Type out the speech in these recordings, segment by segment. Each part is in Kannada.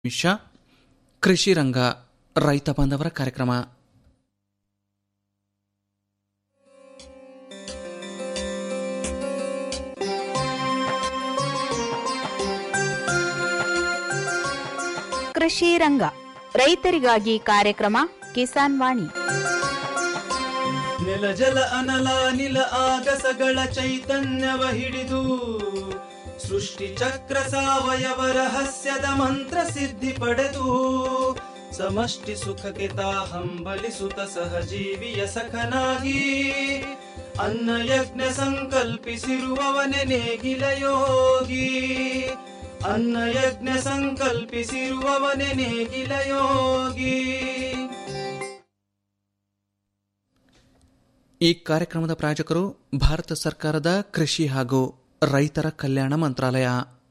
ನಿಮಿಷ ಕೃಷಿ ರಂಗ ರೈತ ಬಾಂಧವರ ಕಾರ್ಯಕ್ರಮ ಕೃಷಿ ರಂಗ ರೈತರಿಗಾಗಿ ಕಾರ್ಯಕ್ರಮ ಕಿಸಾನ್ ವಾಣಿ ನೆಲ ಜಲ ಅನಲ ನಿಲ ಆಗಸಗಳ ಚೈತನ್ಯವ ಹಿಡಿದು ಸೃಷ್ಟಿ ಚಕ್ರ ಸಾವಯವ ರಹಸ್ಯದ ಮಂತ್ರ ಸಿದ್ಧಿ ಪಡೆದು ಸಮಷ್ಟಿ ಸುಖಕ್ಕೆ ತಾ ಹಂಬಲಿಸುತ್ತ ಸಹಜೀವಿಯ ಸಖನಾಗಿ ಅನ್ನ ಯಜ್ಞ ಸಂಕಲ್ಪಿಸಿರುವವನೆ ನೇಗಿಲ ಯೋಗಿ ಅನ್ನ ಯಜ್ಞ ಸಂಕಲ್ಪಿಸಿರುವವನೆ ನೇಗಿಲ ಯೋಗಿ ಈ ಕಾರ್ಯಕ್ರಮದ ಪ್ರಾಯೋಜಕರು ಭಾರತ ಸರ್ಕಾರದ ಕೃಷಿ ಹಾಗೂ ರೈತರ ಕಲ್ಯಾಣ ಮಂತ್ರಾಲಯ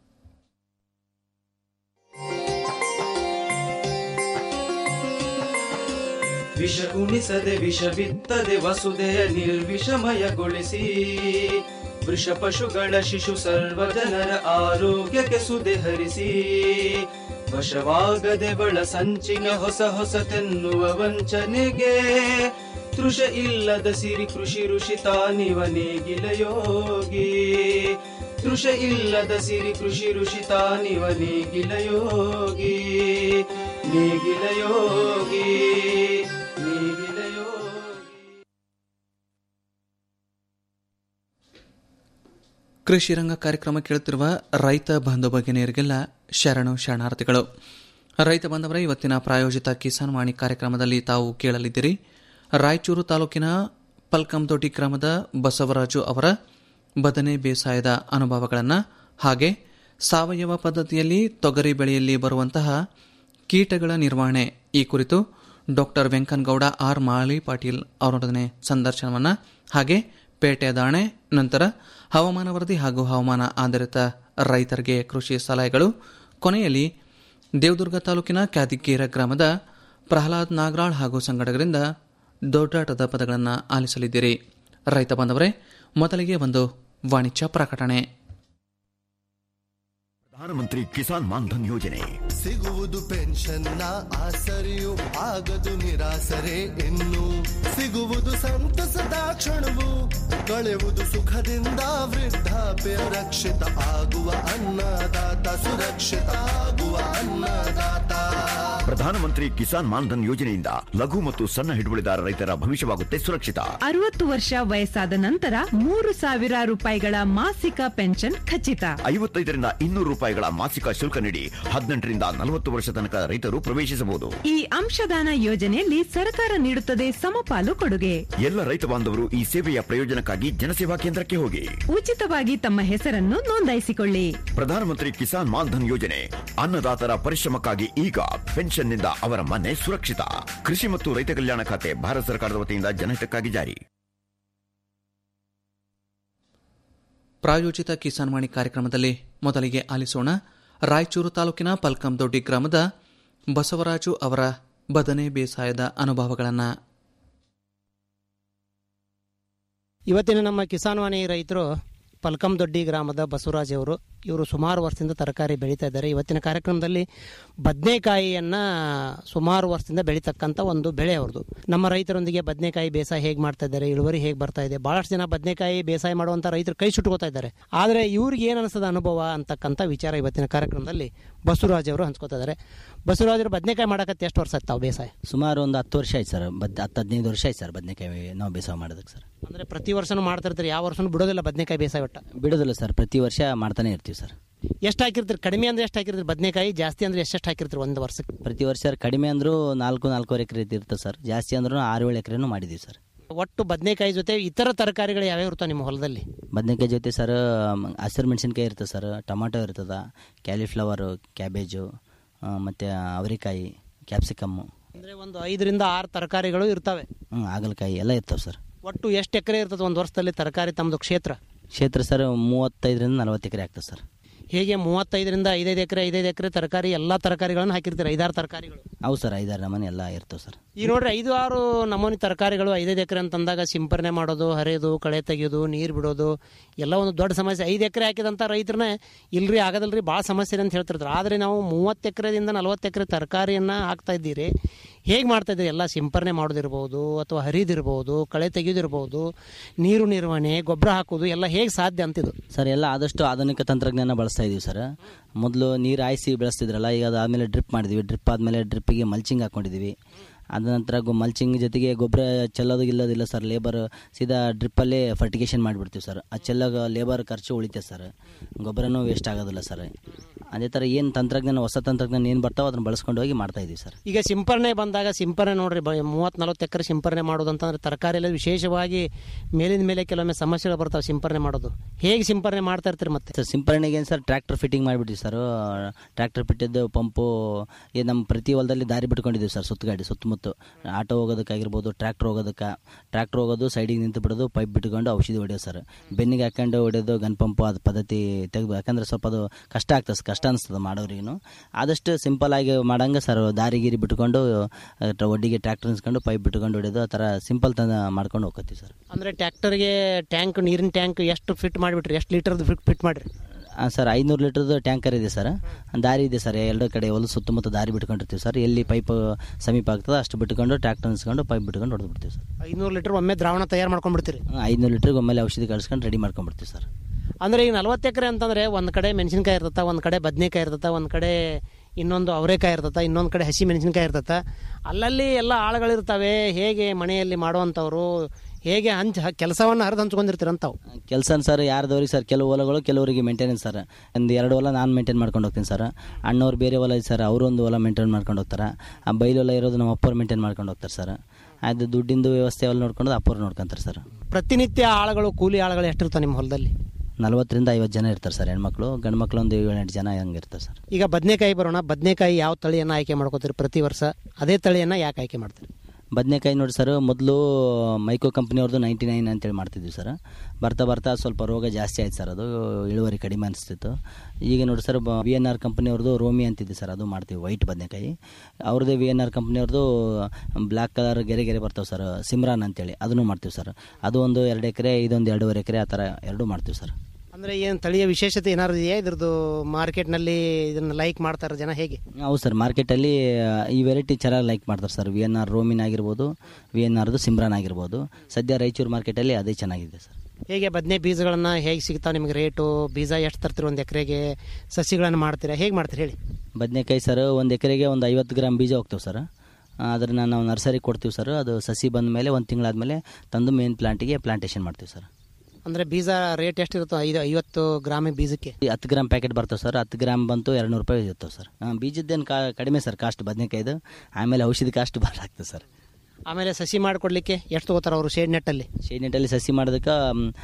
ವಿಷ ಉಣಿಸದೆ ವಿಷ ಬಿತ್ತದೆ ವಸುದೆಯ ನಿರ್ವಿಷಮಯಗೊಳಿಸಿ ವೃಷ ಪಶುಗಳ ಶಿಶು ಸರ್ವ ಜನರ ಆರೋಗ್ಯಕ್ಕೆ ಸುದೆ ಹರಿಸಿ ವಶವಾಗದೆ ಬಳ ಸಂಚಿನ ಹೊಸ ಹೊಸತೆನ್ನುವ ವಂಚನೆಗೆ ತೃಷ ಇಲ್ಲದ ಸಿರಿ ಕೃಷಿ ಋಷಿ ತಾನಿವ ನೇಗಿಲ ಯೋಗಿ ತೃಷ ಇಲ್ಲದ ಸಿರಿ ಕೃಷಿ ಋಷಿ ತಾನಿವ ನೇಗಿಲ ಯೋಗಿ ನೇಗಿಲ ಯೋಗಿ ನೇಗಿಲ ಯೋಗಿ ಕೃಷಿ ರಂಗ ಕಾರ್ಯಕ್ರಮ ಕೇಳುತ್ತಿರುವ ರೈತ ಬಾಂಧವ ಭಗಿನಿಯರಿಗೆಲ್ಲ ಶರಣು ಶರಣಾರ್ಥಿಗಳು ರೈತ ಬಾಂಧವರ ಇವತ್ತಿನ ಪ್ರಾಯೋಜಿತ ಕಿಸಾನ್ ವಾಣಿ ಕಾರ್ಯಕ್ರಮದಲ್ಲಿ ತಾವು ಕೇಳಲಿದ್ದೀರಿ ರಾಯಚೂರು ತಾಲೂಕಿನ ಪಲ್ಕಂದೊಡ್ಡಿ ಗ್ರಾಮದ ಬಸವರಾಜು ಅವರ ಬದನೆ ಬೇಸಾಯದ ಅನುಭವಗಳನ್ನು ಹಾಗೆ ಸಾವಯವ ಪದ್ಧತಿಯಲ್ಲಿ ತೊಗರಿ ಬೆಳೆಯಲ್ಲಿ ಬರುವಂತಹ ಕೀಟಗಳ ನಿರ್ವಹಣೆ ಈ ಕುರಿತು ಡಾಕ್ಟರ್ ವೆಂಕನಗೌಡ ಆರ್ ಮಾಳಿ ಪಾಟೀಲ್ ಅವರೊಡನೆ ಸಂದರ್ಶನವನ್ನು ಹಾಗೆ ಪೇಟೆ ದಾಣೆ ನಂತರ ಹವಾಮಾನ ವರದಿ ಹಾಗೂ ಹವಾಮಾನ ಆಧಾರಿತ ರೈತರಿಗೆ ಕೃಷಿ ಸಲಹೆಗಳು ಕೊನೆಯಲ್ಲಿ ದೇವದುರ್ಗ ತಾಲೂಕಿನ ಕ್ಯಾದಿಗೇರ ಗ್ರಾಮದ ಪ್ರಹ್ಲಾದ್ ನಾಗರಾಳ್ ಹಾಗೂ ಸಂಘಟಕರಿಂದ ದೊಡ್ಡಾಟದ ಪದಗಳನ್ನು ಆಲಿಸಲಿದ್ದೀರಿ ರೈತ ಬಾಂಧವರೇ ಮೊದಲಿಗೆ ಒಂದು ವಾಣಿಜ್ಯ ಪ್ರಕಟಣೆ ಪ್ರಧಾನಮಂತ್ರಿ ಕಿಸಾನ್ ಮಾನ್ಧನ್ ಯೋಜನೆ ಸಿಗುವುದು ಪೆನ್ಷನ್ನ ಆಸರೆಯು ಆಗದು ನಿರಾಸರೆ ಇನ್ನು ಸಿಗುವುದು ಸಂತಸದ ಕ್ಷಣವು ಕಳೆಯುವುದು ಸುಖದಿಂದ ವೃದ್ಧಾಪ್ಯ ರಕ್ಷಿತ ಆಗುವ ಅನ್ನದಾತ ಸುರಕ್ಷಿತ ಆಗುವ ಅನ್ನದಾತ ಪ್ರಧಾನಮಂತ್ರಿ ಕಿಸಾನ್ ಮಾನ್ಧನ್ ಯೋಜನೆಯಿಂದ ಲಘು ಮತ್ತು ಸಣ್ಣ ಹಿಡುವಳಿದಾರ ರೈತರ ಭವಿಷ್ಯವಾಗುತ್ತೆ ಸುರಕ್ಷಿತ ಅರವತ್ತು ವರ್ಷ ವಯಸ್ಸಾದ ನಂತರ ಮೂರು ಸಾವಿರ ರೂಪಾಯಿಗಳ ಮಾಸಿಕ ಪೆನ್ಷನ್ ಖಚಿತ ಐವತ್ತೈದರಿಂದ ಇನ್ನೂರು ರೂಪಾಯಿಗಳ ಮಾಸಿಕ ಶುಲ್ಕ ನೀಡಿ ಹದಿನೆಂಟರಿಂದ ನಲವತ್ತು ವರ್ಷ ತನಕ ರೈತರು ಪ್ರವೇಶಿಸಬಹುದು ಈ ಅಂಶದಾನ ಯೋಜನೆಯಲ್ಲಿ ಸರ್ಕಾರ ನೀಡುತ್ತದೆ ಸಮಪಾಲು ಕೊಡುಗೆ ಎಲ್ಲ ರೈತ ಬಾಂಧವರು ಈ ಸೇವೆಯ ಪ್ರಯೋಜನಕ್ಕಾಗಿ ಜನಸೇವಾ ಕೇಂದ್ರಕ್ಕೆ ಹೋಗಿ ಉಚಿತವಾಗಿ ತಮ್ಮ ಹೆಸರನ್ನು ನೋಂದಾಯಿಸಿಕೊಳ್ಳಿ ಪ್ರಧಾನಮಂತ್ರಿ ಕಿಸಾನ್ ಮಾನ್ಧನ್ ಯೋಜನೆ ಅನ್ನದಾತರ ಪರಿಶ್ರಮಕ್ಕಾಗಿ ಈಗ ಪೆನ್ಷನ್ನಿಂದ ಅವರ ಮನೆ ಸುರಕ್ಷಿತ ಕೃಷಿ ಮತ್ತು ರೈತ ಕಲ್ಯಾಣ ಖಾತೆ ಭಾರತ ಸರ್ಕಾರದ ವತಿಯಿಂದ ಜನಹಿತಕ್ಕಾಗಿ ಜಾರಿ ಪ್ರಾಯೋಜಿತ ಕಿಸಾನ್ ವಾಣಿ ಕಾರ್ಯಕ್ರಮದಲ್ಲಿ ಮೊದಲಿಗೆ ಆಲಿಸೋಣ ರಾಯಚೂರು ತಾಲೂಕಿನ ಪಲ್ಕಂದೊಡ್ಡಿ ಗ್ರಾಮದ ಬಸವರಾಜು ಅವರ ಬದನೆ ಬೇಸಾಯದ ಅನುಭವಗಳನ್ನು ಇವತ್ತಿನ ನಮ್ಮ ಕಿಸಾನ್ ವಾಣಿ ರೈತರು ಪಲ್ಕಂದೊಡ್ಡಿ ಗ್ರಾಮದ ಬಸವರಾಜ್ ಅವರು ಇವರು ಸುಮಾರು ವರ್ಷದಿಂದ ತರಕಾರಿ ಬೆಳೀತಾ ಇದ್ದಾರೆ ಇವತ್ತಿನ ಕಾರ್ಯಕ್ರಮದಲ್ಲಿ ಬದನೆಕಾಯಿಯನ್ನು ಸುಮಾರು ವರ್ಷದಿಂದ ಬೆಳೀತಕ್ಕಂಥ ಒಂದು ಬೆಳೆ ಅವ್ರದ್ದು ನಮ್ಮ ರೈತರೊಂದಿಗೆ ಬದನೆಕಾಯಿ ಬೇಸಾಯ ಹೇಗೆ ಮಾಡ್ತಾ ಇದ್ದಾರೆ ಇಳುವರಿ ಹೇಗೆ ಬರ್ತಾ ಇದೆ ಭಾಳಷ್ಟು ಜನ ಬದನೆಕಾಯಿ ಬೇಸಾಯ ಮಾಡುವಂಥ ರೈತರು ಕೈ ಸುಟ್ಕೋತಾ ಇದ್ದಾರೆ ಆದರೆ ಇವ್ರಿಗೆ ಏನು ಅನಿಸ್ತದ ಅನುಭವ ಅಂತಕ್ಕಂಥ ವಿಚಾರ ಇವತ್ತಿನ ಕಾರ್ಯಕ್ರಮದಲ್ಲಿ ಬಸವರಾಜ್ ಅವರು ಹಂಚ್ಕೋತಾ ಇದ್ದಾರೆ ಬಸವರಾಜ್ ಅವರು ಬದನೆಕಾಯಿ ಮಾಡಕತ್ತೆ ಎಷ್ಟು ವರ್ಷ ಆಯ್ತು ತಾವು ಬೇಸಾಯ ಸುಮಾರು ಒಂದು ಹತ್ತು ವರ್ಷ ಆಯ್ತು ಸರ್ ಬದ್ ಹತ್ತು ಹದಿನೈದು ವರ್ಷ ಆಯ್ತು ಸರ್ ಬದನೆಕಾಯಿ ನಾವು ಬೇಸಾಯ ಮಾಡೋದಕ್ಕೆ ಸರ್ ಅಂದರೆ ಪ್ರತಿ ವರ್ಷನೂ ಮಾಡ್ತಾ ಇರ್ತಾರೆ ಯಾವ ವರ್ಷನೂ ಬಿಡೋದಿಲ್ಲ ಬದನೆಕಾಯಿ ಬೇಸಾಯ ಒಟ್ಟ ಬಿಡೋದಿಲ್ಲ ಸರ್ ಪ್ರತಿ ವರ್ಷ ಮಾಡ್ತಾನೆ ಇರ್ತೀವಿ ಸರ್ ಎಷ್ಟು ಹಾಕಿರ್ತೀರಿ ಕಡಿಮೆ ಅಂದ್ರೆ ಎಷ್ಟು ಹಾಕಿರ್ತೀರಿ ಬದನೆಕಾಯಿ ಜಾಸ್ತಿ ಅಂದ್ರೆ ಎಷ್ಟೆಷ್ಟು ಹಾಕಿರ್ತೀರಿ ಒಂದು ವರ್ಷಕ್ಕೆ ಪ್ರತಿ ವರ್ಷ ಸರ್ ಕಡಿಮೆ ಅಂದರೂ ನಾಲ್ಕು ನಾಲ್ಕೂವರೆ ಎಕರೆ ಇರ್ತದೆ ಸರ್ ಜಾಸ್ತಿ ಅಂದ್ರೂ ಆರು ಏಳು ಎಕರೆನೂ ಮಾಡಿದ್ದೀವಿ ಸರ್ ಒಟ್ಟು ಬದನೆಕಾಯಿ ಜೊತೆ ಇತರ ತರಕಾರಿಗಳು ಯಾವ್ಯಾವ ಇರ್ತಾವೆ ನಿಮ್ಮ ಹೊಲದಲ್ಲಿ ಬದನೆಕಾಯಿ ಜೊತೆ ಸರ್ ಹಸಿರು ಮೆಣಸಿನ್ಕಾಯಿ ಇರ್ತದೆ ಸರ್ ಟೊಮಾಟೊ ಇರ್ತದೆ ಕ್ಯಾಲಿಫ್ಲವರು ಕ್ಯಾಬೇಜು ಮತ್ತು ಅವರೆಕಾಯಿ ಕ್ಯಾಪ್ಸಿಕಮ್ಮು ಅಂದ್ರೆ ಒಂದು ಐದರಿಂದ ಆರು ತರಕಾರಿಗಳು ಇರ್ತವೆ ಹ್ಞೂ ಹಾಗಲಕಾಯಿ ಎಲ್ಲ ಇರ್ತವೆ ಸರ್ ಒಟ್ಟು ಎಷ್ಟು ಎಕರೆ ಇರ್ತದೆ ಒಂದು ವರ್ಷದಲ್ಲಿ ತರಕಾರಿ ತಮ್ಮದು ಕ್ಷೇತ್ರ ಕ್ಷೇತ್ರ ಸರ್ ಮೂವತ್ತೈದರಿಂದ ನಲವತ್ತು ಎಕರೆ ಆಗ್ತದೆ ಸರ್ ಹೇಗೆ ಮೂವತ್ತೈದರಿಂದ ಐದೈದು ಎಕರೆ ಐದೈದು ಎಕರೆ ತರಕಾರಿ ಎಲ್ಲ ತರಕಾರಿಗಳನ್ನು ಹಾಕಿರ್ತೀರಿ ಐದಾರು ತರಕಾರಿಗಳು ಹೌದು ಸರ್ ಐದಾರು ನಮೂನೆ ಎಲ್ಲ ಇರ್ತವೆ ಸರ್ ಈಗ ನೋಡ್ರಿ ಐದು ಆರು ನಮೂನಿ ತರಕಾರಿಗಳು ಐದೈದು ಎಕರೆ ಅಂತಂದಾಗ ಸಿಂಪರಣೆ ಮಾಡೋದು ಹರಿಯೋದು ಕಳೆ ತೆಗೆಯೋದು ನೀರು ಬಿಡೋದು ಎಲ್ಲ ಒಂದು ದೊಡ್ಡ ಸಮಸ್ಯೆ ಐದು ಎಕರೆ ಹಾಕಿದಂಥ ರೈತರನ್ನ ಇಲ್ರಿ ಆಗದಲ್ರಿ ಭಾಳ ಸಮಸ್ಯೆ ಇದೆ ಅಂತ ಹೇಳ್ತಿರ್ತಾರೆ ಆದರೆ ನಾವು ಮೂವತ್ತು ಎಕರೆದಿಂದ ನಲ್ವತ್ತು ಎಕರೆ ತರಕಾರಿಯನ್ನು ಹಾಕ್ತಾ ಇದ್ದೀರಿ ಹೇಗೆ ಮಾಡ್ತಾ ಇದ್ದೀರಿ ಎಲ್ಲ ಸಿಂಪರಣೆ ಮಾಡೋದಿರ್ಬೋದು ಅಥವಾ ಹರಿದಿರ್ಬೋದು ಕಳೆ ತೆಗೆಯೋದಿರ್ಬೋದು ನೀರು ನಿರ್ವಹಣೆ ಗೊಬ್ಬರ ಹಾಕೋದು ಎಲ್ಲ ಹೇಗೆ ಸಾಧ್ಯ ಅಂತಿದ್ದು ಸರ್ ಎಲ್ಲ ಆದಷ್ಟು ಆಧುನಿಕ ತಂತ್ರಜ್ಞಾನ ಬಳಸ್ತಾ ಇದೀವಿ ಸರ್ ಮೊದಲು ನೀರು ಹಾಯಿಸಿ ಬೆಳೆಸ್ತಿದ್ರಲ್ಲ ಈಗ ಅದಾದಮೇಲೆ ಡ್ರಿಪ್ ಮಾಡಿದ್ವಿ ಡ್ರಿಪ್ ಆದಮೇಲೆ ಡ್ರಿಪ್ಪಿಗೆ ಮಲ್ಚಿಂಗ್ ಹಾಕೊಂಡಿದ್ದೀವಿ ಅದ ನಂತರ ಗೊ ಮಲ್ಚಿಂಗ್ ಜೊತೆಗೆ ಗೊಬ್ಬರ ಚೆಲ್ಲೋದು ಇಲ್ಲೋದಿಲ್ಲ ಸರ್ ಲೇಬರ್ ಸೀದಾ ಡ್ರಿಪ್ಪಲ್ಲೇ ಫರ್ಟಿಗೇಷನ್ ಮಾಡಿಬಿಡ್ತೀವಿ ಸರ್ ಆ ಚೆಲ್ಲಾಗ ಲೇಬರ್ ಖರ್ಚು ಉಳಿತೆ ಸರ್ ಗೊಬ್ಬರನೂ ವೇಸ್ಟ್ ಆಗೋದಿಲ್ಲ ಸರ್ ಅದೇ ಥರ ಏನು ತಂತ್ರಜ್ಞಾನ ಹೊಸ ತಂತ್ರಜ್ಞಾನ ಏನು ಬರ್ತಾವೋ ಅದನ್ನು ಬಳಸ್ಕೊಂಡು ಹೋಗಿ ಮಾಡ್ತಾ ಇದೀವಿ ಸರ್ ಈಗ ಸಿಂಪರಣೆ ಬಂದಾಗ ಸಿಂಪರಣೆ ನೋಡ್ರಿ ಮೂವತ್ತು ನಲ್ವತ್ತು ಎಕರೆ ಸಿಂಪರಣೆ ಮಾಡೋದು ಅಂತಂದ್ರೆ ತರಕಾರಿ ಎಲ್ಲ ವಿಶೇಷವಾಗಿ ಮೇಲಿನ ಮೇಲೆ ಕೆಲವೊಮ್ಮೆ ಸಮಸ್ಯೆಗಳು ಬರ್ತಾವೆ ಸಿಂಪರಣೆ ಮಾಡೋದು ಹೇಗೆ ಸಿಂಪರಣೆ ಮಾಡ್ತಾ ಇರ್ತೀರಿ ಮತ್ತೆ ಸರ್ ಸಿಂಪರಣೆಗೆ ಏನು ಸರ್ ಟ್ರ್ಯಾಕ್ಟರ್ ಫಿಟ್ಟಿಂಗ್ ಮಾಡಿಬಿಟ್ಟಿವಿ ಸರ್ ಟ್ರ್ಯಾಕ್ಟರ್ ಫಿಟ್ಟಿದ್ದು ಪಂಪು ಈ ನಮ್ಮ ಪ್ರತಿ ಹೊಲದಲ್ಲಿ ದಾರಿ ಬಿಟ್ಕೊಂಡಿದ್ದೀವಿ ಸರ್ ಸುತ್ತಗಾಡಿ ಸುತ್ತಮುತ್ತ ಆಟೋ ಹೋಗೋದಕ್ಕಾಗಿರ್ಬೋದು ಟ್ರ್ಯಾಕ್ಟರ್ ಹೋಗೋದಕ್ಕೆ ಟ್ರ್ಯಾಕ್ಟರ್ ಹೋಗೋದು ಸೈಡಿಗೆ ನಿಂತು ಬಿಡೋದು ಪೈಪ್ ಬಿಟ್ಕೊಂಡು ಔಷಧಿ ಹೊಡೆಯೋದು ಸರ್ ಬೆನ್ನಿಗೆ ಹಾಕೊಂಡು ಹೊಡೆಯೋದು ಗನ್ ಪಂಪು ಅದು ಪದ್ಧತಿ ತೆಗೆದು ಯಾಕಂದ್ರೆ ಸ್ವಲ್ಪ ಅದು ಕಷ್ಟ ಆಗ್ತದೆ ಸರ್, ಕಷ್ಟ ಅನಿಸ್ತದೆ ಮಾಡೋರಿಗೂ ಆದಷ್ಟು ಸಿಂಪಲ್ ಆಗಿ ಮಾಡಂಗೆ ಸರ್ ದಾರಿ ಗೀರಿ ಬಿಟ್ಕೊಂಡು ಅಹ್, ಒಡ್ಡಿಗೆ ಟ್ರ್ಯಾಕ್ಟರ್ ನಿಲ್ಸ್ಕೊಂಡು ಪೈಪ್ ಬಿಟ್ಕೊಂಡು ಹೊಡೆಯೋದು ಆ ಥರ ಸಿಂಪಲ್ ತಂದು ಮಾಡ್ಕೊಂಡು ಹೋಗ್ತೀವಿ ಸರ್ ಅಂದ್ರೆ ಟ್ರ್ಯಾಕ್ಟರ್ಗೆ ಟ್ಯಾಂಕ್ ನೀರಿನ ಟ್ಯಾಂಕ್ ಎಷ್ಟು ಫಿಟ್ ಮಾಡಿಬಿಟ್ರಿ ಎಷ್ಟು ಲೀಟರ್ದು ಫಿಟ್ ಫಿಟ್ ಮಾಡಿರಿ ಆ, ಸರ್ ಐನೂರು ಲೀಟರ್ದು ಟ್ಯಾಂಕರ್ ಇದೆ ಸರ್ ದಾರಿ ಇದೆ ಸರ್ ಎರಡು ಕಡೆ ಹೊಲ ಸುತ್ತಮುತ್ತ ದಾರಿ ಬಿಟ್ಕೊಂಡಿರ್ತೀವಿ ಸರ್ ಎಲ್ಲಿ ಪೈಪ್ ಸಮೀಪ ಆಗ್ತದೆ ಅಷ್ಟು ಬಿಟ್ಕೊಂಡು ಟ್ರ್ಯಾಕ್ಟರ್ ನಿಲ್ಸ್ಕೊಂಡು ಪೈಪ್ ಬಿಟ್ಕೊಂಡು ಹೊಡೆದು ಬಿಡ್ತೀವಿ ಸರ್ ಐನೂರು ಲೀಟರ್ ಒಮ್ಮೆ ದ್ರಾವಣ ತಯಾರು ಮಾಡ್ಕೊಂಡ್ಬಿಡ್ತೀರಿ ಐನೂರು ಲೀಟ್ರಿಗೆ ಒಮ್ಮೆಲೆ ಔಷಧಿ ಕಳಿಸ್ಕೊಂಡು ರೆಡಿ ಮಾಡ್ಕೊಂಡ್ಬಿಡ್ತೀವಿ ಸರ್ ಅಂದ್ರೆ ಈಗ ನಲ್ವತ್ತು ಎಕರೆ ಅಂತಂದ್ರೆ ಒಂದು ಕಡೆ ಮೆಣಸಿನ್ಕಾಯಿ ಇರ್ತತ್ತ ಒಂದು ಕಡೆ ಬದನೆಕಾಯಿ ಇರ್ತತ್ತ ಒಂದು ಕಡೆ ಇನ್ನೊಂದು ಅವರೆಕಾಯಿ ಇರ್ತತ್ತ ಇನ್ನೊಂದು ಕಡೆ ಹಸಿ ಮೆಣಸಿನ್ಕಾಯಿ ಇರ್ತತ್ತ ಅಲ್ಲಲ್ಲಿ ಎಲ್ಲ ಆಳುಗಳಿರ್ತವೆ ಹೇಗೆ ಮನೆಯಲ್ಲಿ ಮಾಡುವಂಥವ್ರು ಹೇಗೆ ಹಂಚ ಕೆಲಸವನ್ನು ಹರಿದು ಹಂಚ್ಕೊಂಡಿರ್ತೀರಂತಾವು ಕೆಲಸ ಸರ್ ಯಾರ್ದವ್ರಿಗೆ ಸರ್ ಕೆಲವು ಹೊಲಗಳು ಕೆಲವರಿಗೆ ಮೇಂಟೆನೆನ್ಸ್ ಸರ್ ಒಂದು ಎರಡು ಹೊಲ ನಾನು ಮೇಂಟೈನ್ ಮಾಡ್ಕೊಂಡು ಹೋಗ್ತೀನಿ ಸರ್ ಅಣ್ಣವ್ರು ಬೇರೆ ಹೊಲ ಇದೆ ಸರ್ ಅವರು ಒಂದು ಹೊಲ ಮೇಂಟೈನ್ ಮಾಡ್ಕೊಂಡು ಹೋಗ್ತಾರೆ ಆ ಬೈಲು ಹೊಲ ಇರೋದು ನಮ್ಮ ಅಪ್ಪರು ಮೇಂಟೈನ್ ಮಾಡ್ಕೊಂಡು ಹೋಗ್ತಾರೆ ಸರ್ ಅದು ದುಡ್ಡಿಂದು ವ್ಯವಸ್ಥೆ ಎಲ್ಲ ನೋಡ್ಕೊಂಡು ಅಪ್ಪರು ನೋಡ್ಕೊಂತಾರೆ ಸರ್ ಪ್ರತಿನಿತ್ಯ ಆಳುಗಳು ಕೂಲಿ ಆಳುಗಳು ಎಷ್ಟಿರ್ತಾವೆ ನಿಮ್ಮ ಹೊಲದಲ್ಲಿ ನಲ್ವತ್ತರಿಂದ ಐವತ್ತು ಜನ ಇರ್ತಾರೆ ಸರ್ ಹೆಣ್ಮಕ್ಳು ಗಂಡು ಮಕ್ಳು ಒಂದು ಏಳೆಂಟು ಜನ ಹಂಗೆ ಇರ್ತಾರೆ ಸರ್ ಈಗ ಬದನೆಕಾಯಿ ಬರೋಣ ಬದನೆಕಾಯಿ ಯಾವ ತಳಿಯನ್ನು ಆಯ್ಕೆ ಮಾಡ್ಕೋತೀರಿ ಪ್ರತಿ ವರ್ಷ ಅದೇ ತಳಿಯನ್ನು ಯಾಕೆ ಆಯ್ಕೆ ಮಾಡ್ತೀರಿ ಬದನೆಕಾಯಿ ನೋಡಿ ಸರ್ ಮೊದಲು ಮೈಕೋ ಕಂಪ್ನಿಯವ್ರದ್ದು ನೈಂಟಿ ನೈನ್ ಅಂತೇಳಿ ಮಾಡ್ತಿದ್ವಿ ಸರ್ ಬರ್ತಾ ಬರ್ತಾ ಸ್ವಲ್ಪ ರೋಗ ಜಾಸ್ತಿ ಆಯ್ತು ಸರ್ ಅದು ಇಳುವರಿ ಕಡಿಮೆ ಅನಿಸ್ತಿತ್ತು ಈಗ ನೋಡಿ ಸರ್ ವಿ ಎನ್ ಆರ್ ಕಂಪ್ನಿಯವ್ರದ್ದು ರೋಮಿ ಅಂತಿದ್ದೆ ಸರ್ ಅದು ಮಾಡ್ತೀವಿ ವೈಟ್ ಬದನೆಕಾಯಿ ಅವ್ರದ್ದೇ ವಿ ಎನ್ ಆರ್ ಕಂಪ್ನಿಯವ್ರದ್ದು ಬ್ಲ್ಯಾಕ್ ಕಲರ್ ಗೆರೆ ಗೆರೆ ಬರ್ತಾವೆ ಸರ್ ಸಿಮ್ರಾನ್ ಅಂತೇಳಿ ಅದನ್ನು ಮಾಡ್ತೀವಿ ಸರ್ ಅದು ಒಂದು ಎರಡು ಎಕರೆ ಇದೊಂದು ಎರಡೂವರೆ ಎಕರೆ ಆ ಥರ ಎರಡೂ ಮಾಡ್ತೀವಿ ಸರ್ ಅಂದರೆ ಏನು ತಳಿಯ ವಿಶೇಷತೆ ಏನಾದ್ರು ಇದೆಯಾ ಇದ್ರದ್ದು ಮಾರ್ಕೆಟ್ನಲ್ಲಿ ಇದನ್ನು ಲೈಕ್ ಮಾಡ್ತಾರೆ ಜನ ಹೇಗೆ ಹೌದು ಸರ್ ಮಾರ್ಕೆಟಲ್ಲಿ ಈ ವೆರೈಟಿ ಚೆನ್ನಾಗಿ ಲೈಕ್ ಮಾಡ್ತಾರೆ ಸರ್ ವಿ ಎನ್ ಆರ್ ರೋಮಿನ್ ಆಗಿರ್ಬೋದು ವಿ ಎನ್ ಆರ್ದು ಸಿಮ್ರಾನ್ ಆಗಿರ್ಬೋದು ಸದ್ಯ ರಾಯಚೂರು ಮಾರ್ಕೆಟಲ್ಲಿ ಅದೇ ಚೆನ್ನಾಗಿದೆ ಸರ್ ಹೇಗೆ ಬದನೆ ಬೀಜಗಳನ್ನು ಹೇಗೆ ಸಿಗ್ತಾವೆ ನಿಮಗೆ ರೇಟು ಬೀಜ ಎಷ್ಟು ತರ್ತೀರಿ ಒಂದು ಎಕರೆಗೆ ಸಸಿಗಳನ್ನು ಮಾಡ್ತೀರಾ ಹೇಗೆ ಮಾಡ್ತೀರಿ ಹೇಳಿ ಬದನೆಕಾಯಿ ಸರ್ ಒಂದು ಎಕರೆಗೆ ಒಂದು ಐವತ್ತು ಗ್ರಾಮ್ ಬೀಜ ಹೋಗ್ತೇವೆ ಸರ್ ಅದನ್ನು ನಾವು ನರ್ಸರಿಗೆ ಕೊಡ್ತೀವಿ ಸರ್ ಅದು ಸಸಿ ಬಂದ ಮೇಲೆ ಒಂದು ತಿಂಗಳಾದಮೇಲೆ ತಂದು ಮೇನ್ ಪ್ಲಾಂಟಿಗೆ ಪ್ಲಾಂಟೇಶನ್ ಮಾಡ್ತೀವಿ ಸರ್ ಅಂದರೆ ಬೀಜ ರೇಟ್ ಎಷ್ಟಿರುತ್ತೋ ಐದು ಐವತ್ತು ಗ್ರಾಮಿ ಬೀಜಕ್ಕೆ ಈ ಹತ್ತು ಗ್ರಾಮ್ ಪ್ಯಾಕೆಟ್ ಬರ್ತವೆ ಸರ್ ಹತ್ತು ಗ್ರಾಮ್ ಬಂತು ಎರಡು ನೂರು ರೂಪಾಯಿ ಇರ್ತವೆ ಸರ್ ಬೀಜದ್ದೇನು ಕಾ ಕಡಿಮೆ ಸರ್ ಕಾಸ್ಟ್ ಬದನೆಕಾಯ್ದು ಆಮೇಲೆ ಔಷಧಿ ಕಾಸ್ಟ್ ಭಾಳ ಆಗ್ತದೆ ಸರ್ ಆಮೇಲೆ ಸಸಿ ಮಾಡಿಕೊಡ್ಲಿಕ್ಕೆ ಎಷ್ಟು ತಗೋತಾರೆ ಅವರು ಶೇಡ್ ನೆಟ್ಟಲ್ಲಿ ಶೇಡ್ ನೆಟ್ಟಲ್ಲಿ ಸಸಿ ಮಾಡೋದಕ್ಕೆ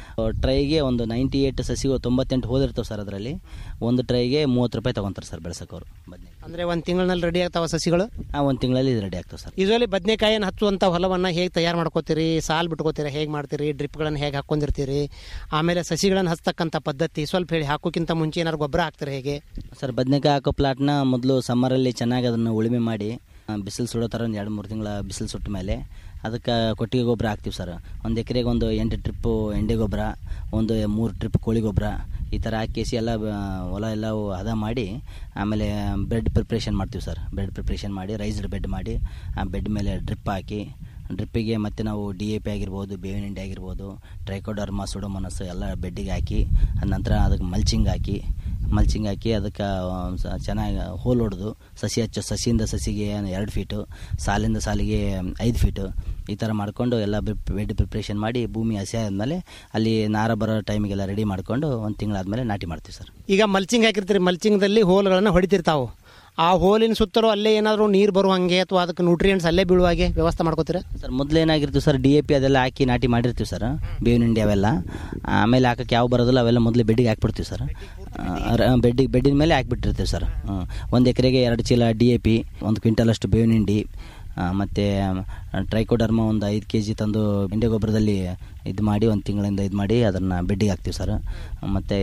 ಟ್ರೈಗೆ ಒಂದು ನೈಂಟಿ ಏಯ್ಟ್ ಸಸಿಗಳು ತೊಂಬತ್ತೆಂಟು ಹೋದಿರ್ತವೆ ಸರ್ ಅದರಲ್ಲಿ ಒಂದು ಟ್ರೈಗೆ ಮೂವತ್ತು ರೂಪಾಯಿ ತೊಗೊತಾರೆ ಸರ್ ಬೆಳೆಸೋಕವ್ರು ಬದನೆ ಅಂದರೆ ಒಂದು ತಿಂಗಳಲ್ಲಿ ರೆಡಿ ಆಗ್ತಾವ ಸಸಿಗಳು ಹಾಂ ಒಂದು ತಿಂಗಳಲ್ಲಿ ರೆಡಿ ಆಗ್ತವೆ ಸರ್ ಯೂಶಲಿ ಬದನೆಕಾಯಿಯನ್ನು ಹಚ್ಚುವಂಥ ಹೊಲವನ್ನು ಹೇಗೆ ತಯಾರು ಮಾಡ್ಕೋತೀರಿ ಸಾಲ್ ಬಿಟ್ಕೋತೀರಿ ಹೇಗೆ ಮಾಡ್ತೀರಿ ಡ್ರಿಪ್ಗಳನ್ನು ಹೇಗೆ ಹಾಕ್ಕೊಂಡಿರ್ತೀರಿ ಆಮೇಲೆ ಸಸಿಗಳನ್ನು ಹಚ್ತಕ್ಕಂಥ ಪದ್ಧತಿ ಸ್ವಲ್ಪ ಹೇಳಿ ಹಾಕೋಕ್ಕಿಂತ ಮುಂಚೆ ಏನಾದ್ರು ಗೊಬ್ಬರ ಹಾಕ್ತಾರೆ ಹೇಗೆ ಸರ್ ಬದನೆಕಾಯಿ ಹಾಕೋ ಪ್ಲಾಟ್ನ ಮೊದಲು ಸಮ್ಮರಲ್ಲಿ ಚೆನ್ನಾಗಿ ಅದನ್ನು ಉಳುಮೆ ಮಾಡಿ ಬಿಸಿಲು ಸುಡೋ ಥರ ಒಂದು ಎರಡು ಮೂರು ತಿಂಗಳ ಬಿಸಿಲು ಸುಟ್ಟ ಮೇಲೆ ಅದಕ್ಕೆ ಕೊಟ್ಟಿಗೆ ಗೊಬ್ಬರ ಹಾಕ್ತೀವಿ ಸರ್ ಒಂದು ಎಕರೆಗೆ ಒಂದು ಎಂಟು ಟ್ರಿಪ್ಪು ಎಂಡೆ ಗೊಬ್ಬರ ಒಂದು ಮೂರು ಟ್ರಿಪ್ ಕೋಳಿ ಗೊಬ್ಬರ ಈ ಥರ ಹಾಕಿಸಿ ಎಲ್ಲ ಬ- ಹೊಲ ಎಲ್ಲ ಹದ ಮಾಡಿ ಆಮೇಲೆ ಬೆಡ್ ಪ್ರಿಪ್ರೇಷನ್ ಮಾಡ್ತೀವಿ ಸರ್ ಬೆಡ್ ಪ್ರಿಪ್ರೇಷನ್ ಮಾಡಿ ರೈಸ್ಡ್ ಬೆಡ್ ಮಾಡಿ ಆ ಬೆಡ್ ಮೇಲೆ ಡ್ರಿಪ್ ಹಾಕಿ ಡ್ರಿಪ್ಪಿಗೆ ಮತ್ತು ನಾವು ಡಿ ಎ ಪಿ ಆಗಿರ್ಬೋದು ಬೇವಿನ ಹಿಂಡಿ ಆಗಿರ್ಬೋದು ಟ್ರೈಕೋಡರ್ಮಾ ಸುಡೋಮನಸ್ಸು ಎಲ್ಲ ಬೆಡ್ಡಿಗೆ ಹಾಕಿ ಅದ ನಂತರ ಅದಕ್ಕೆ ಮಲ್ಚಿಂಗ್ ಹಾಕಿ ಮಲ್ಚಿಂಗ್ ಹಾಕಿ ಅದಕ್ಕೆ ಚೆನ್ನಾಗಿ ಹೋಲ್ ಹೊಡೆದು ಸಸಿ ಹಚ್ಚೋ ಸಸಿಯಿಂದ ಸಸಿಗೆ ಎರಡು ಫೀಟು ಸಾಲಿಂದ ಸಾಲಿಗೆ ಐದು ಫೀಟು ಈ ಥರ ಮಾಡಿಕೊಂಡು ಎಲ್ಲ ಬೆಡ್ ಪ್ರಿಪ್ರೇಷನ್ ಮಾಡಿ ಭೂಮಿ ಹಸಿ ಆದಮೇಲೆ ಅಲ್ಲಿ ನಾರ ಬರೋ ಟೈಮಿಗೆಲ್ಲ ರೆಡಿ ಮಾಡಿಕೊಂಡು ಒಂದು ತಿಂಗಳಾದಮೇಲೆ ನಾಟಿ ಮಾಡ್ತೀವಿ ಸರ್ ಈಗ ಮಲ್ಚಿಂಗ್ ಹಾಕಿರ್ತೀರಿ ಮಲ್ಚಿಂಗ್ದಲ್ಲಿ ಹೋಲ್ಗಳನ್ನು ಹೊಡಿತಿರ್ತಾವೆ ಆ ಹೋಲಿನ ಸುತ್ತಲೂ ಅಲ್ಲೇ ಏನಾದರೂ ನೀರು ಬರುವಂಗೆ ಅಥವಾ ಅದಕ್ಕೆ ನ್ಯೂಟ್ರಿಯೆಂಟ್ಸ್ ಅಲ್ಲೇ ಬೀಳುವಾಗೆ ವ್ಯವಸ್ಥೆ ಮಾಡ್ಕೋತೀರಾ ಸರ್ ಮೊದಲು ಏನಾಗಿರ್ತೀವಿ ಸರ್ ಡಿ ಎ ಪಿ ಅದೆಲ್ಲ ಹಾಕಿ ನಾಟಿ ಮಾಡಿರ್ತೀವಿ ಸರ್ ಬೇವಿನ ಹಿಂಡಿ ಅವೆಲ್ಲ ಆಮೇಲೆ ಹಾಕಕ್ಕೆ ಯಾವ ಬರೋದಿಲ್ಲ ಅವೆಲ್ಲ ಮೊದಲು ಬೆಡ್ಡಿಗೆ ಹಾಕ್ಬಿಡ್ತೀವಿ ಸರ್ ಬೆಡ್ಡಿಗೆ ಬೆಡ್ಡಿನ ಮೇಲೆ ಹಾಕ್ಬಿಟ್ಟಿರ್ತೀವಿ ಸರ್ ಒಂದು ಎಕರೆಗೆ ಎರಡು ಚೀಲ ಡಿ ಎ ಪಿ ಒಂದು ಕ್ವಿಂಟಲ್ ಅಷ್ಟು ಬೇವಿನ ಹಿಂಡಿ ಆ, ಮತ್ತೆ ಟ್ರೈಕೋಡರ್ಮ ಒಂದು ಐದು ಕೆ ಜಿ ತಂದು ಹಿಂಡಿ ಗೊಬ್ಬರದಲ್ಲಿ ಇದು ಮಾಡಿ ಒಂದು ತಿಂಗಳಿಂದ ಇದು ಮಾಡಿ ಅದನ್ನು ಬೆಡ್ಡಿಗೆ ಹಾಕ್ತೀವಿ ಸರ್ ಮತ್ತು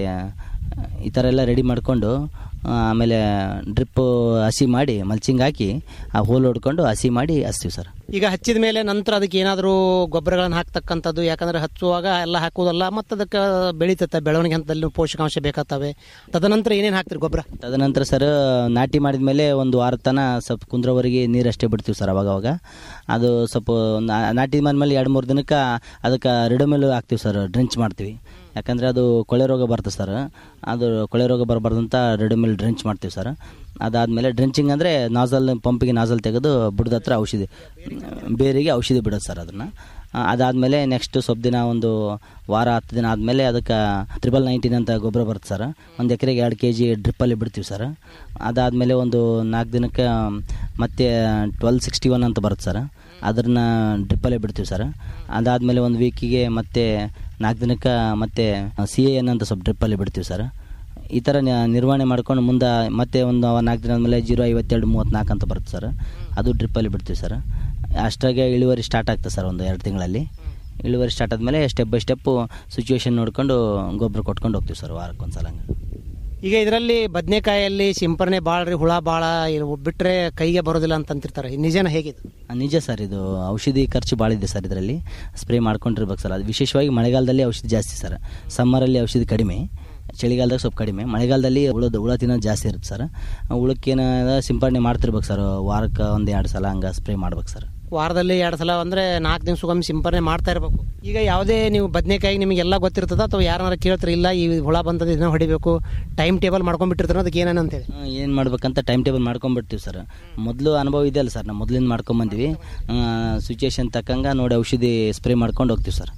ಈ ಥರ ಎಲ್ಲ ರೆಡಿ ಮಾಡಿಕೊಂಡು ಆಮೇಲೆ ಡ್ರಿಪ್ಪು ಹಸಿ ಮಾಡಿ ಮಲ್ಚಿಂಗ್ ಹಾಕಿ ಆ ಹೋಲ್ ಹೊಡ್ಕೊಂಡು ಹಸಿ ಮಾಡಿ ಹಚ್ತೀವಿ ಸರ್ ಈಗ ಹಚ್ಚಿದ ಮೇಲೆ ನಂತರ ಅದಕ್ಕೆ ಏನಾದರೂ ಗೊಬ್ಬರಗಳನ್ನು ಹಾಕ್ತಕ್ಕಂಥದ್ದು ಯಾಕಂದ್ರೆ ಹಚ್ಚುವಾಗ ಎಲ್ಲ ಹಾಕೋದಲ್ಲ ಮತ್ತು ಅದಕ್ಕೆ ಬೆಳೀತತ್ತೆ ಬೆಳವಣಿಗೆ ಹಂತದಲ್ಲಿ ಪೋಷಕಾಂಶ ಬೇಕಾಗ್ತವೆ ತದನಂತರ ಏನೇನು ಹಾಕ್ತೀರಿ ಗೊಬ್ಬರ ತದನಂತರ ಸರ್ ನಾಟಿ ಮಾಡಿದ ಮೇಲೆ ಒಂದು ವಾರ ತನ ಸ್ವಲ್ಪ ಕುಂದ್ರವರೆಗೆ ನೀರಷ್ಟೇ ಬಿಡ್ತೀವಿ ಸರ್ ಅವಾಗ ಅವಾಗ ಅದು ಸ್ವಲ್ಪ ನಾ- ನಾಟಿ ಮಾಡಿದ್ಮೇಲೆ ಎರಡು ಮೂರು ದಿನಕ್ಕೆ ಅದಕ್ಕೆ ರಿಡಮಿಲ್ ಹಾಕ್ತೀವಿ ಸರ್ ಡ್ರೆಂಚ್ ಮಾಡ್ತೀವಿ ಯಾಕಂದರೆ ಅದು ಕೊಳೆ ರೋಗ ಬರ್ತದೆ ಸರ್ ಅದು ಕೊಳೆ ರೋಗ ಬರಬಾರ್ದಂತ ರೆಡಿಮಿಲ್ ಡ್ರೆಂಚ್ ಮಾಡ್ತೀವಿ ಸರ್ ಅದಾದಮೇಲೆ ಡ್ರೆಂಚಿಂಗ್ ಅಂದರೆ ನಾಜಲ್ ಪಂಪಿಗೆ ನಾಜಲ್ ತೆಗೆದು ಬುಡದ ಹತ್ರ ಔಷಧಿ ಬೇರಿಗೆ ಔಷಧಿ ಬಿಡೋದು ಸರ್ ಅದನ್ನು ಅದಾದಮೇಲೆ ನೆಕ್ಸ್ಟ್ ಸ್ವಲ್ಪ ದಿನ ಒಂದು ವಾರ ಹತ್ತು ದಿನ ಆದಮೇಲೆ ಅದಕ್ಕೆ ತ್ರಿಬಲ್ ನೈನ್ಟೀನ್ ಅಂತ ಗೊಬ್ಬರ ಬರುತ್ತೆ ಸರ್ ಒಂದು ಎಕರೆಗೆ ಎರಡು ಕೆ ಜಿ ಡ್ರಿಪ್ಪಲ್ಲಿ ಬಿಡ್ತೀವಿ ಸರ್ ಅದಾದಮೇಲೆ ಒಂದು ನಾಲ್ಕು ದಿನಕ್ಕೆ ಮತ್ತೆ ಟ್ವೆಲ್ ಸಿಕ್ಸ್ಟಿ ಒನ್ ಅಂತ ಬರುತ್ತೆ ಸರ್ ಅದನ್ನ ಡ್ರಿಪ್ಪಲ್ಲೇ ಬಿಡ್ತೀವಿ ಸರ್ ಅದಾದಮೇಲೆ ಒಂದು ವೀಕಿಗೆ ಮತ್ತೆ ನಾಲ್ಕು ದಿನಕ್ಕೆ ಮತ್ತೆ ಸಿ ಎ ಎನ್ ಅಂತ ಸ್ವಲ್ಪ ಡ್ರಿಪ್ಪಲ್ಲಿ ಬಿಡ್ತೀವಿ ಸರ್ ಈ ಥರ ನ- ನಿರ್ವಹಣೆ ಮಾಡ್ಕೊಂಡು ಮುಂದೆ ಮತ್ತೆ ಒಂದು ನಾಲ್ಕು ದಿನ ಆದಮೇಲೆ ಜೀರೋ ಐವತ್ತೆರಡು ಮೂವತ್ತ್ನಾಲ್ಕು ಅಂತ ಬರುತ್ತೆ ಸರ್ ಅದು ಡ್ರಿಪ್ಪಲ್ಲಿ ಬಿಡ್ತೀವಿ ಸರ್ ಅಷ್ಟಾಗೆ ಇಳುವರಿ ಸ್ಟಾರ್ಟ್ ಆಗ್ತದೆ ಸರ್ ಒಂದು ಎರಡು ತಿಂಗಳಲ್ಲಿ ಇಳುವರಿ ಸ್ಟಾರ್ಟ್ ಆದಮೇಲೆ ಸ್ಟೆಪ್ ಬೈ ಸ್ಟೆಪ್ಪು ಸಿಚುವೇಶನ್ ನೋಡ್ಕೊಂಡು ಗೊಬ್ಬರ ಕೊಟ್ಕೊಂಡು ಹೋಗ್ತೀವಿ ಸರ್ ವಾರಕ್ಕೊಂದು ಸಲ ಹಂಗೆ ಈಗ ಇದರಲ್ಲಿ ಬದನೆಕಾಯಲ್ಲಿ ಸಿಂಪರಣೆ ಭಾಳ ರೀ ಹುಳ ಭಾಳ ಬಿಟ್ಟರೆ ಕೈಗೆ ಬರೋದಿಲ್ಲ ಅಂತ ಅಂತಿರ್ತಾರೆ ನಿಜನ ಹೇಗಿದು ನಿಜ ಸರ್ ಇದು ಔಷಧಿ ಖರ್ಚು ಭಾಳ ಇದೆ ಸರ್ ಇದರಲ್ಲಿ ಸ್ಪ್ರೇ ಮಾಡ್ಕೊಂಡಿರ್ಬೇಕು ಸರ್ ಅದು ವಿಶೇಷವಾಗಿ ಮಳೆಗಾಲದಲ್ಲಿ ಔಷಧಿ ಜಾಸ್ತಿ ಸರ್ ಸಮ್ಮರಲ್ಲಿ ಔಷಧಿ ಕಡಿಮೆ ಚಳಿಗಾಲದಾಗ ಸ್ವಲ್ಪ ಕಡಿಮೆ ಮಳೆಗಾಲದಲ್ಲಿ ಹುಳದ ಹುಳ ತಿನ್ನೋದು ಜಾಸ್ತಿ ಇರುತ್ತೆ ಸರ್ ಹುಳಕ್ಕೇನ ಸಿಂಪರಣೆ ಮಾಡ್ತಿರ್ಬೇಕು ಸರ್ ವಾರಕ್ಕೆ ಒಂದು ಎರಡು ಸಲ ಹಂಗೆ ಸ್ಪ್ರೇ ಮಾಡ್ಬೇಕು ಸರ್ ವಾರದಲ್ಲಿ ಎರಡು ಸಲ ಅಂದರೆ ನಾಲ್ಕು ದಿವಸಕ್ಕೊಮ್ಮೆ ಸಿಂಪರಣೆ ಮಾಡ್ತಾ ಇರಬೇಕು ಈಗ ಯಾವುದೇ ನೀವು ಬದನೆಕಾಯಿ ನಿಮಗೆಲ್ಲ ಗೊತ್ತಿರ್ತದ ಅಥವಾ ಯಾರನ್ನಾರ ಕೇಳ್ತಾರೆ ಇಲ್ಲ ಈ ಹುಳ ಬಂದದ ಇದನ್ನ ಹೊಡಿಬೇಕು ಟೈಮ್ ಟೇಬಲ್ ಮಾಡ್ಕೊಂಡ್ಬಿಟ್ಟಿರ್ತಾರೆ ಅದಕ್ಕೆ ಏನೇನು ಅಂತೇಳಿ ಏನು ಮಾಡ್ಬೇಕಂತ ಟೈಮ್ ಟೇಬಲ್ ಮಾಡ್ಕೊಂಡ್ಬಿಡ್ತೀವಿ ಸರ್ ಮೊದಲು ಅನುಭವ ಇದೆ ಅಲ್ಲ ಸರ್ ನಾವು ಮೊದಲಿಂದ ಮಾಡ್ಕೊಂಬಂದ್ವಿ ಸಿಚುವೇಶನ್ ತಕ್ಕಂಗೆ ನೋಡಿ ಔಷಧಿ ಸ್ಪ್ರೇ ಮಾಡ್ಕೊಂಡು ಹೋಗ್ತೀವಿ ಸರ್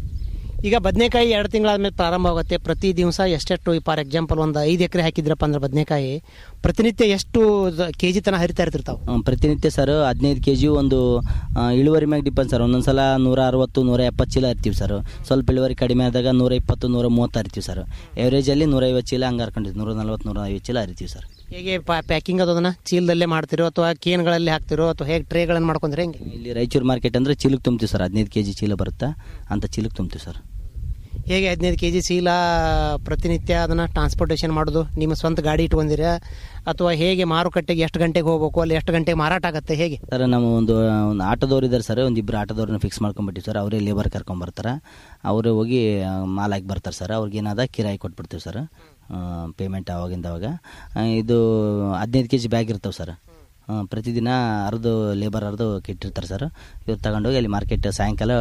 ಈಗ ಬದನೆಕಾಯಿ ಎರಡು ತಿಂಗಳಾದ್ಮೇಲೆ ಪ್ರಾರಂಭ ಆಗುತ್ತೆ ಪ್ರತಿ ದಿವಸ ಎಷ್ಟೆಷ್ಟು ಫಾರ್ ಎಕ್ಸಾಂಪಲ್ ಒಂದು ಐದು ಎಕರೆ ಹಾಕಿದ್ರಪ್ಪ ಅಂದ್ರೆ ಬದನೆಕಾಯಿ ಪ್ರತಿನಿತ್ಯ ಎಷ್ಟು ಕೆ ಜಿ ತನಕ ಹರಿತಾ ಇರ್ತಿರ್ತಾವೆ ಹ್ಮ್, ಪ್ರತಿನಿತ್ಯ ಸರ್ ಹದಿನೈದು ಕೆ ಜಿ ಒಂದು ಆ, ಇಳುವರಿ ಮ್ಯಾಗ ಡಿಪೆಂಡ್ ಸರ್ ಒಂದೊಂದು ಸಲ ನೂರ ಅರವತ್ತು ನೂರ ಎಪ್ಪತ್ತು ಚೀಲ ಇರ್ತೀವಿ ಸರ್ ಸ್ವಲ್ಪ ಇಳುವರಿ ಕಡಿಮೆ ಆದಾಗ ನೂರ ಇಪ್ಪತ್ತು ನೂರ ಮೂವತ್ತು ಇರ್ತೀವಿ ಸರ್ ಎವರೇಜಲ್ಲಿ ನೂರ ಐವತ್ತು ಚೀಲ ಹಂಗೆ ಹರ್ಕೊಂಡಿರ್ತೀವಿ ನೂರ ನಲ್ವತ್ತು ನೂರ ಐವತ್ತು ಚೀಲ ಹರಿತೀವಿ ಸರ್ ಹೇಗೆ ಪ್ಯಾಕಿಂಗ್ ಅದನ್ನ ಚೀಲದಲ್ಲೇ ಮಾಡ್ತಿರೋ ಅಥವಾ ಕೇನ್ಗಳಲ್ಲಿ ಹಾಕ್ತಿರೋ ಅಥವಾ ಹೇಗೆ ಟ್ರೇಗಳನ್ನು ಮಾಡ್ಕೊಂಡ್ರೆ ಹೆಂಗೆ ಇಲ್ಲಿ ರಾಯಚೂರು ಮಾರ್ಕೆಟ್ ಅಂದರೆ ಚೀಲಕ್ಕೆ ತುಂಬ್ತೀವಿ ಸರ್ ಹದಿನೈದು ಕೆ ಜಿ ಚೀಲ ಬರುತ್ತಾ ಅಂತ ಚೀಲಕ್ಕೆ ತುಂಬ್ತೀವಿ ಸರ್ ಹೇಗೆ ಹದಿನೈದು ಕೆ ಜಿ ಚೀಲ ಪ್ರತಿನಿತ್ಯ ಅದನ್ನು ಟ್ರಾನ್ಸ್ಪೋರ್ಟೇಷನ್ ಮಾಡೋದು ನಿಮ್ಮ ಸ್ವಂತ ಗಾಡಿ ಇಟ್ಕೊಂಡಿರಾ ಅಥವಾ ಹೇಗೆ ಮಾರುಕಟ್ಟೆಗೆ ಎಷ್ಟು ಗಂಟೆಗೆ ಹೋಗ್ಬೇಕು ಅಲ್ಲಿ ಎಷ್ಟು ಗಂಟೆಗೆ ಮಾರಾಟ ಆಗುತ್ತೆ ಹೇಗೆ ಸರ್ ನಾವು ಒಂದು ಒಂದು ಆಟೋದವ್ರು ಇದ್ದಾರೆ ಸರ್ ಒಂದು ಇಬ್ಬರು ಆಟೋದವ್ರನ್ನ ಫಿಕ್ಸ್ ಮಾಡ್ಕೊಂಡ್ಬಿಟ್ಟಿವಿ ಸರ್ ಅವರೇ ಲೇಬರ್ ಕರ್ಕೊಂಬರ್ತಾರೆ ಅವರೇ ಹೋಗಿ ಆ, ಮಾಲ್ ಹಾಕಿ ಬರ್ತಾರೆ ಸರ್ ಅವ್ರಿಗೆ ಏನಾದ ಕಿರಾಯಿ ಕೊಟ್ಬಿಡ್ತೀವಿ ಸರ್ ಪೇಮೆಂಟ್ ಅವಾಗಿಂದ ಅವಾಗ ಆ, ಇದು ಹದಿನೈದು ಕೆ ಜಿ ಬ್ಯಾಗ್ ಇರ್ತಾವೆ ಸರ್ ಆ, ಪ್ರತಿದಿನ ಅರ್ದು ಲೇಬರ್ ಅರ್ದು ಕೆಟ್ಟಿರ್ತಾರೆ ಸರ್ ಇವ್ರು ತಗೊಂಡೋಗಿ ಅಲ್ಲಿ ಮಾರ್ಕೆಟ್ ಸಾಯಂಕಾಲ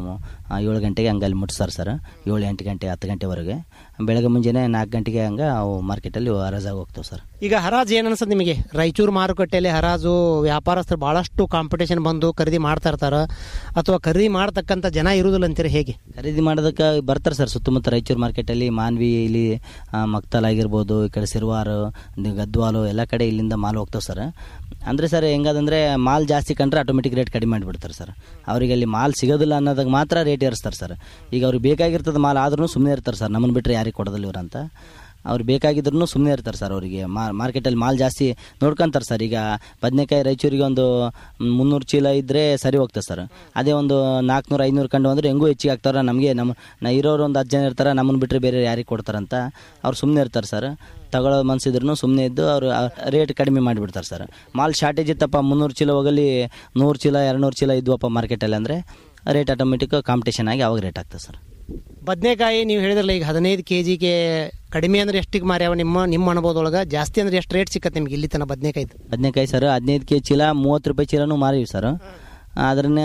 ಆ, ಏಳು ಗಂಟೆಗೆ ಹಂಗೆ ಅಲ್ಲಿ ಮುಟ್ಸ್ತಾರೆ ಸರ್ ಏಳು ಎಂಟು ಗಂಟೆ ಹತ್ತು ಗಂಟೆವರೆಗೆ ಬೆಳಗ್ಗೆ ಮುಂಜಾನೆ ನಾಲ್ಕು ಗಂಟೆಗೆ ಹಂಗೆ ಅವು ಮಾರ್ಕೆಟಲ್ಲಿ ಹರಾಜಾಗಿ ಹೋಗ್ತಾವೆ ಸರ್ ಈಗ ಹರಾಜು ಏನು ಅನ್ಸುತ್ತೆ ನಿಮಗೆ ರಾಯಚೂರು ಮಾರುಕಟ್ಟೆಯಲ್ಲಿ ಹರಾಜು ವ್ಯಾಪಾರಸ್ಥರು ಭಾಳಷ್ಟು ಕಾಂಪಿಟೇಷನ್ ಬಂದು ಖರೀದಿ ಮಾಡ್ತಾ ಇರ್ತಾರೆ ಅಥವಾ ಖರೀದಿ ಮಾಡ್ತಕ್ಕಂಥ ಜನ ಇರುವುದಿಲ್ಲ ಅಂತೀರಿ ಹೇಗೆ ಖರೀದಿ ಮಾಡೋದಕ್ಕೆ ಬರ್ತಾರೆ ಸರ್ ಸುತ್ತಮುತ್ತ ರಾಯಚೂರು ಮಾರ್ಕೆಟಲ್ಲಿ ಮಾನ್ವಿ ಇಲ್ಲಿ ಆ, ಮಕ್ತಲ್ ಆಗಿರ್ಬೋದು ಈ ಕಡೆ ಸಿರ್ವಾರು ಇದು ಗದ್ವಾಲು ಎಲ್ಲ ಕಡೆ ಇಲ್ಲಿಂದ ಮಾಲ್ ಹೋಗ್ತಾವೆ ಸರ್ ಅಂದರೆ ಸರ್ ಹೆಂಗದಂದ್ರೆ ಮಾಲ್ ಜಾಸ್ತಿ ಕಂಡ್ರೆ ಆಟೋಮೆಟಿಕ್ ರೇಟ್ ಕಡಿಮೆ ಮಾಡಿಬಿಡ್ತಾರೆ ಸರ್ ಅವರಿಗೆ ಅಲ್ಲಿ ಮಾಲ್ ಸಿಗೋದಿಲ್ಲ ಅನ್ನೋದಾಗ ಮಾತ್ರ ರೇಟ್ ಏರಿಸ್ತಾರೆ ಸರ್ ಈಗ ಅವ್ರಿಗೆ ಬೇಕಾಗಿರ್ತದ ಮಾಲ್ ಆದ್ರೂ ಸುಮ್ಮನೆ ಇರ್ತಾರೆ ಸರ್ ನಮ್ಮನ್ನು ಬಿಟ್ಟರೆ ಯಾರಿಗೆ ಕೊಡೋದಿಲ್ಲ ಇವ್ರಂತ ಅವ್ರು ಬೇಕಾಗಿದ್ರು ಸುಮ್ಮನೆ ಇರ್ತಾರೆ ಸರ್ ಅವರಿಗೆ ಮಾರ್ಕೆಟಲ್ಲಿ ಮಾಲ್ ಜಾಸ್ತಿ ನೋಡ್ಕೊಂತಾರೆ ಸರ್ ಈಗ ಬದನೆಕಾಯಿ ರಾಯಚೂರಿಗೆ ಒಂದು ಮುನ್ನೂರು ಚೀಲ ಇದ್ದರೆ ಸರಿ ಹೋಗ್ತದೆ ಸರ್ ಅದೇ ಒಂದು ನಾಲ್ಕುನೂರು ಐನೂರು ಕಂಡು ಅಂದ್ರೆ ಹೆಂಗೂ ಹೆಚ್ಚಿಗೆ ಆಗ್ತಾರೆ ನಮಗೆ ನಮ್ಮ ನಾ ಇರೋರು ಒಂದು ಹತ್ತು ಜನ ಇರ್ತಾರೆ ನಮ್ಮನ್ನು ಬಿಟ್ಟರೆ ಬೇರೆ ಯಾರಿಗೆ ಕೊಡ್ತಾರಂತ ಅವ್ರು ಸುಮ್ಮನೆ ಇರ್ತಾರೆ ಸರ್ ತಗೊಳ್ಳೋ ಮನ್ಸಿದ್ರು ಸುಮ್ಮನೆ ಇದ್ದು ಅವರು ರೇಟ್ ಕಡಿಮೆ ಮಾಡಿಬಿಡ್ತಾರೆ ಸರ್ ಮಾಲ್ ಶಾರ್ಟೇಜ್ ಇತ್ತಪ್ಪ ಮುನ್ನೂರು ಚೀಲ ಹೋಗಲಿ ನೂರು ಚೀಲ ಎರಡುನೂರು ಚೀಲ ಇದ್ವಪ್ಪ ಮಾರ್ಕೆಟಲ್ಲಿ ಅಂದರೆ ರೇಟ್ ಆಟೋಮೆಟಿಕ್ ಕಾಂಪಿಟೇಷನ್ ಆಗಿ ಅವಾಗ ರೇಟ್ ಆಗ್ತದೆ ಸರ್ ಬದನೆಕಾಯಿ ನೀವು ಹೇಳಿದ್ರಲ್ಲ ಈಗ ಹದಿನೈದು ಕೆ ಜಿಗೆ ಕಡಿಮೆ ಅಂದ್ರೆ ಎಷ್ಟಿಗೆ ಮಾರ್ಯಾವ ನಿಮ್ಮ ನಿಮ್ಮ ಅನುಭವದೊಳಗೆ ಜಾಸ್ತಿ ಅಂದ್ರೆ ಎಷ್ಟು ರೇಟ್ ಸಿಕ್ಕತ್ತೆ ನಿಮ್ಗೆ ಇಲ್ಲಿ ತನಕ ಬದನೆಕಾಯಿ ಬದನೆಕಾಯಿ ಸರ್ ಹದಿನೈದು ಕೆ ಚೀಲ ಮೂವತ್ತು ರೂಪಾಯಿ ಚೀಲನೂ ಮಾರೀವಿ ಸರ್ ಅದನ್ನ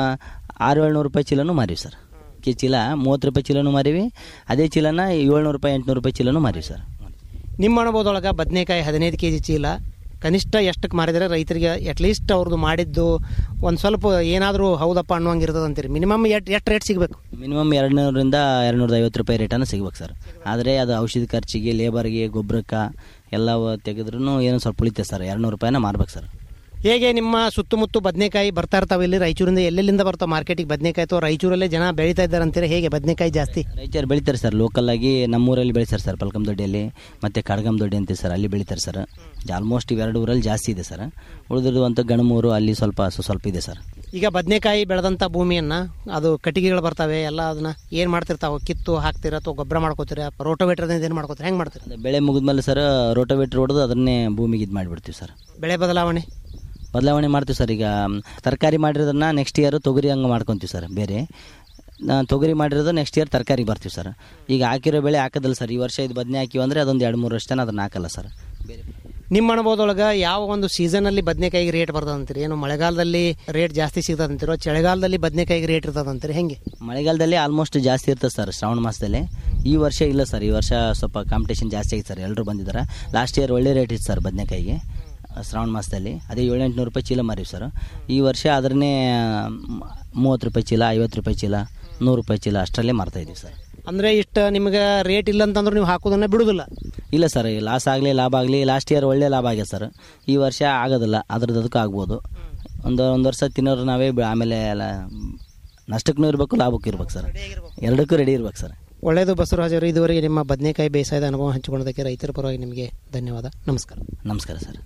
ಆರು ಏಳ್ನೂರು ರೂಪಾಯಿ ಚೀಲನೂ ಮಾರೀವಿ ಸರ್ ಕೆ ಚೀಲ ಮೂವತ್ತು ರೂಪಾಯಿ ಚೀಲನೂ ಮಾರೀವಿ ಅದೇ ಚೀಲನ ಏಳ್ನೂರು ರೂಪಾಯಿ ಎಂಟುನೂರು ರೂಪಾಯಿ ಚೀಲನೂ ಮಾರೀವಿ ಸರ್ ನಿಮ್ಮ ಅನುಭವದೊಳಗೆ ಬದನೆಕಾಯಿ ಹದಿನೈದು ಕೆ ಜಿ ಚೀಲ ಕನಿಷ್ಠ ಎಷ್ಟಕ್ಕೆ ಮಾರಿದರೆ ರೈತರಿಗೆ ಅಟ್ಲೀಸ್ಟ್ ಅವ್ರದ್ದು ಮಾಡಿದ್ದು ಒಂದು ಸ್ವಲ್ಪ ಏನಾದರೂ ಹೌದಪ್ಪ ಅನ್ನುವಂಗೆ ಇರ್ತದೆ ಅಂತೀರಿ ಮಿನಿಮಮ್ ಎಷ್ಟು ಎಷ್ಟು ರೇಟ್ ಸಿಗಬೇಕು ಮಿನಿಮಮ್ ಎರಡುನೂರಿಂದ ಎರಡುನೂರ ಐವತ್ತು ರೂಪಾಯಿ ರೇಟನ್ನು ಸಿಗ್ಬೇಕು ಸರ್ ಆದರೆ ಅದು ಔಷಧಿ ಖರ್ಚಿಗೆ ಲೇಬರ್ಗೆ ಗೊಬ್ಬರಕ್ಕೆ ಎಲ್ಲ ತೆಗೆದ್ರೂ ಏನೋ ಸ್ವಲ್ಪ ಉಳಿತೆ ಸರ್ ಎರಡುನೂರು ರೂಪಾಯಿನ ಮಾರ್ಬೇಕು ಸರ್ ಹೇಗೆ ನಿಮ್ಮ ಸುತ್ತಮುತ್ತ ಬದನೆಕಾಯಿ ಬರ್ತಾ ಇರ್ತಾವೆ ಇಲ್ಲಿ ರಾಯಚೂರಿಂದ ಎಲ್ಲೆಲ್ಲಿಂದ ಬರ್ತಾವೆ ಮಾರ್ಕೆಟಿಗೆ ಬದನೆಕಾಯಿ ಅಥವಾ ರಾಯಚೂರಲ್ಲೇ ಜನ ಬೆಳೀತಾ ಇದ್ದಾರೆ ಅಂತೀರಿ ಹೇಗೆ ಬದನೆಕಾಯಿ ಜಾಸ್ತಿ ರೈತರು ಬೆಳಿತಾರೆ ಸರ್ ಲೋಕಲ್ ಆಗಿ ನಮ್ಮೂರಲ್ಲಿ ಬೆಳಿತಾರೆ ಸರ್ ಪಲ್ಕಂ ದೊಡ್ಡಿಯಲ್ಲಿ ಮತ್ತು ಕಡಗಂ ದೊಡ್ಡಿ ಅಂತೀವಿ ಸರ್ ಅಲ್ಲಿ ಬೆಳಿತಾರೆ ಸರ್ ಆಲ್ಮೋಸ್ಟ್ ಇವೆರಡು ಊರಲ್ಲಿ ಜಾಸ್ತಿ ಇದೆ ಸರ್ ಉಳಿದಿರುವಂಥ ಗಣಮೂರು ಅಲ್ಲಿ ಸ್ವಲ್ಪ ಸ್ವ- ಸ್ವಲ್ಪ ಇದೆ ಸರ್ ಈಗ ಬದನೆಕಾಯಿ ಬೆಳೆದಂಥ ಭೂಮಿಯನ್ನು ಅದು ಕಟ್ಟಿಗೆಗಳು ಬರ್ತವೆ ಎಲ್ಲ ಅದನ್ನ ಏನು ಮಾಡ್ತಿರ್ತಾವೆ ಕಿತ್ತು ಹಾಕ್ತೀರಾ ಅಥವಾ ಗೊಬ್ಬರ ಮಾಡ್ಕೋತೀರಾ ರೋಟೋವೇಟ್ರದಿಂದ ಏನು ಮಾಡ್ಕೋತೀರಾ ಹೆಂಗೆ ಮಾಡ್ತೀರಾ ಅದು ಬೆಳೆ ಮುಗಿದ್ಮೇಲೆ ಸರ್ ರೋಟೋವೇಟ್ರ್ ಹೊಡೆದು ಅದನ್ನೇ ಭೂಮಿಗೆ ಇದು ಮಾಡಿಬಿಡ್ತೀವಿ ಸರ್ ಬೆಳೆ ಬದಲಾವಣೆ ಬದಲಾವಣೆ ಮಾಡ್ತೀವಿ ಸರ್ ಈಗ ಮ್, ತರಕಾರಿ ಮಾಡಿರೋದನ್ನ ನೆಕ್ಸ್ಟ್ ಇಯರ್ ತೊಗರಿ ಹಂಗೆ ಮಾಡ್ಕೊತೀವಿ ಸರ್ ಬೇರೆ ನಾ ತೊಗರಿ ಮಾಡಿರೋದು ನೆಕ್ಸ್ಟ್ ಇಯರ್ ತರಕಾರಿ ಬರ್ತೀವಿ ಸರ್ ಈಗ ಹಾಕಿರೋ ಬೆಳೆ ಹಾಕೋದಿಲ್ಲ ಸರ್ ಈ ವರ್ಷ ಇದು ಬದನೆ ಹಾಕಿವಿ ಅಂದರೆ ಅದೊಂದು ಎರಡು ಮೂರು ವರ್ಷ ತನಕ ಅದನ್ನ ಹಾಕಲ್ಲ ಸರ್ ಬೇರೆ ನಿಮ್ಮ ಅನುಭವದೊಳಗೆ ಯಾವ ಒಂದು ಸೀಸನಲ್ಲಿ ಬದನೆಕಾಯಿಗೆ ರೇಟ್ ಬರ್ತದಂತೀರಿ ಏನು ಮಳೆಗಾಲದಲ್ಲಿ ರೇಟ್ ಜಾಸ್ತಿ ಸಿಗ್ತದಂತೀರೋ ಚಳಿಗಾಲದಲ್ಲಿ ಬದನೆಕಾಯಿಗೆ ರೇಟ್ ಇರ್ತದಂತೀರಿ ಹೆಂಗೆ ಮಳೆಗಾಲದಲ್ಲಿ ಆಲ್ಮೋಸ್ಟ್ ಜಾಸ್ತಿ ಇರ್ತದೆ ಸರ್ ಶ್ರಾವಣ ಮಾಸದಲ್ಲಿ ಈ ವರ್ಷ ಇಲ್ಲ ಸರ್ ಈ ವರ್ಷ ಸ್ವಲ್ಪ ಕಾಂಪಿಟೇಷನ್ ಜಾಸ್ತಿ ಆಗಿದೆ ಸರ್ ಎಲ್ಲರೂ ಬಂದಿದ್ದಾರೆ ಲಾಸ್ಟ್ ಇಯರ್ ಒಳ್ಳೆ ರೇಟ್ ಇತ್ತು ಸರ್ ಬದನೆಕಾಯಿಗೆ ಶ್ರಾವಣ ಮಾಸದಲ್ಲಿ ಅದೇ ಏಳು ಎಂಟುನೂರು ರೂಪಾಯಿ ಚೀಲ ಮಾರೀವಿ ಸರ್ ಈ ವರ್ಷ ಅದನ್ನೇ ಮೂವತ್ತು ರೂಪಾಯಿ ಚೀಲ ಐವತ್ತು ರೂಪಾಯಿ ಚೀಲ ನೂರು ರೂಪಾಯಿ ಚೀಲ ಅಷ್ಟರಲ್ಲೇ ಮಾರ್ತಾ ಇದ್ದೀವಿ ಸರ್ ಅಂದರೆ ಇಷ್ಟು ನಿಮಗೆ ರೇಟ್ ಇಲ್ಲ ಅಂತಂದ್ರೆ ನೀವು ಹಾಕೋದನ್ನ ಬಿಡುದಿಲ್ಲ ಇಲ್ಲ ಸರ್ ಲಾಸ್ ಆಗಲಿ ಲಾಭ ಆಗಲಿ ಲಾಸ್ಟ್ ಇಯರ್ ಒಳ್ಳೆ ಲಾಭ ಆಗ್ಯದ ಸರ್ ಈ ವರ್ಷ ಆಗೋದಿಲ್ಲ ಅದ್ರದ್ದು ಅದಕ್ಕೂ ಆಗ್ಬೋದು ಒಂದು ಒಂದು ವರ್ಷ ತಿನ್ನೋರು ನಾವೇ ಬಿ- ಆಮೇಲೆ ಎಲ್ಲ ನಷ್ಟಕ್ಕೂ ಇರಬೇಕು ಲಾಭಕ್ಕೂ ಇರ್ಬೇಕು ಸರ್ ಎರಡಕ್ಕೂ ರೆಡಿ ಇರ್ಬೇಕು ಸರ್ ಒಳ್ಳೆಯದು ಬಸವರಾಜ್ ಅವರು ಇದುವರೆಗೆ ನಿಮ್ಮ ಬದನೆಕಾಯಿ ಬೇಸಾಯದ ಅನುಭವ ಹಂಚಿಕೊಳ್ಳೋದಕ್ಕೆ ರೈತರ ಪರವಾಗಿ ನಿಮಗೆ ಧನ್ಯವಾದ ನಮಸ್ಕಾರ ನಮಸ್ಕಾರ ಸರ್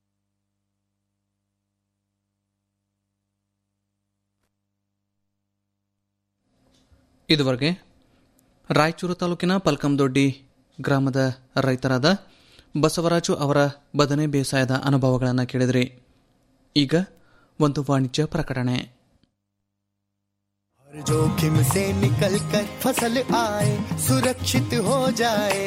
ಇದುವರೆಗೆ ರಾಯಚೂರು ತಾಲೂಕಿನ ಪಲ್ಕಂದೊಡ್ಡಿ ಗ್ರಾಮದ ರೈತರಾದ ಬಸವರಾಜು ಅವರ ಬದನೆ ಬೇಸಾಯದ ಅನುಭವಗಳನ್ನು ಕೇಳಿದ್ರಿ ಈಗ ಒಂದು ವಾಣಿಜ್ಯ ಪ್ರಕಟಣೆ हर जोखिम से निकल कर फसल आए सुरक्षित हो जाए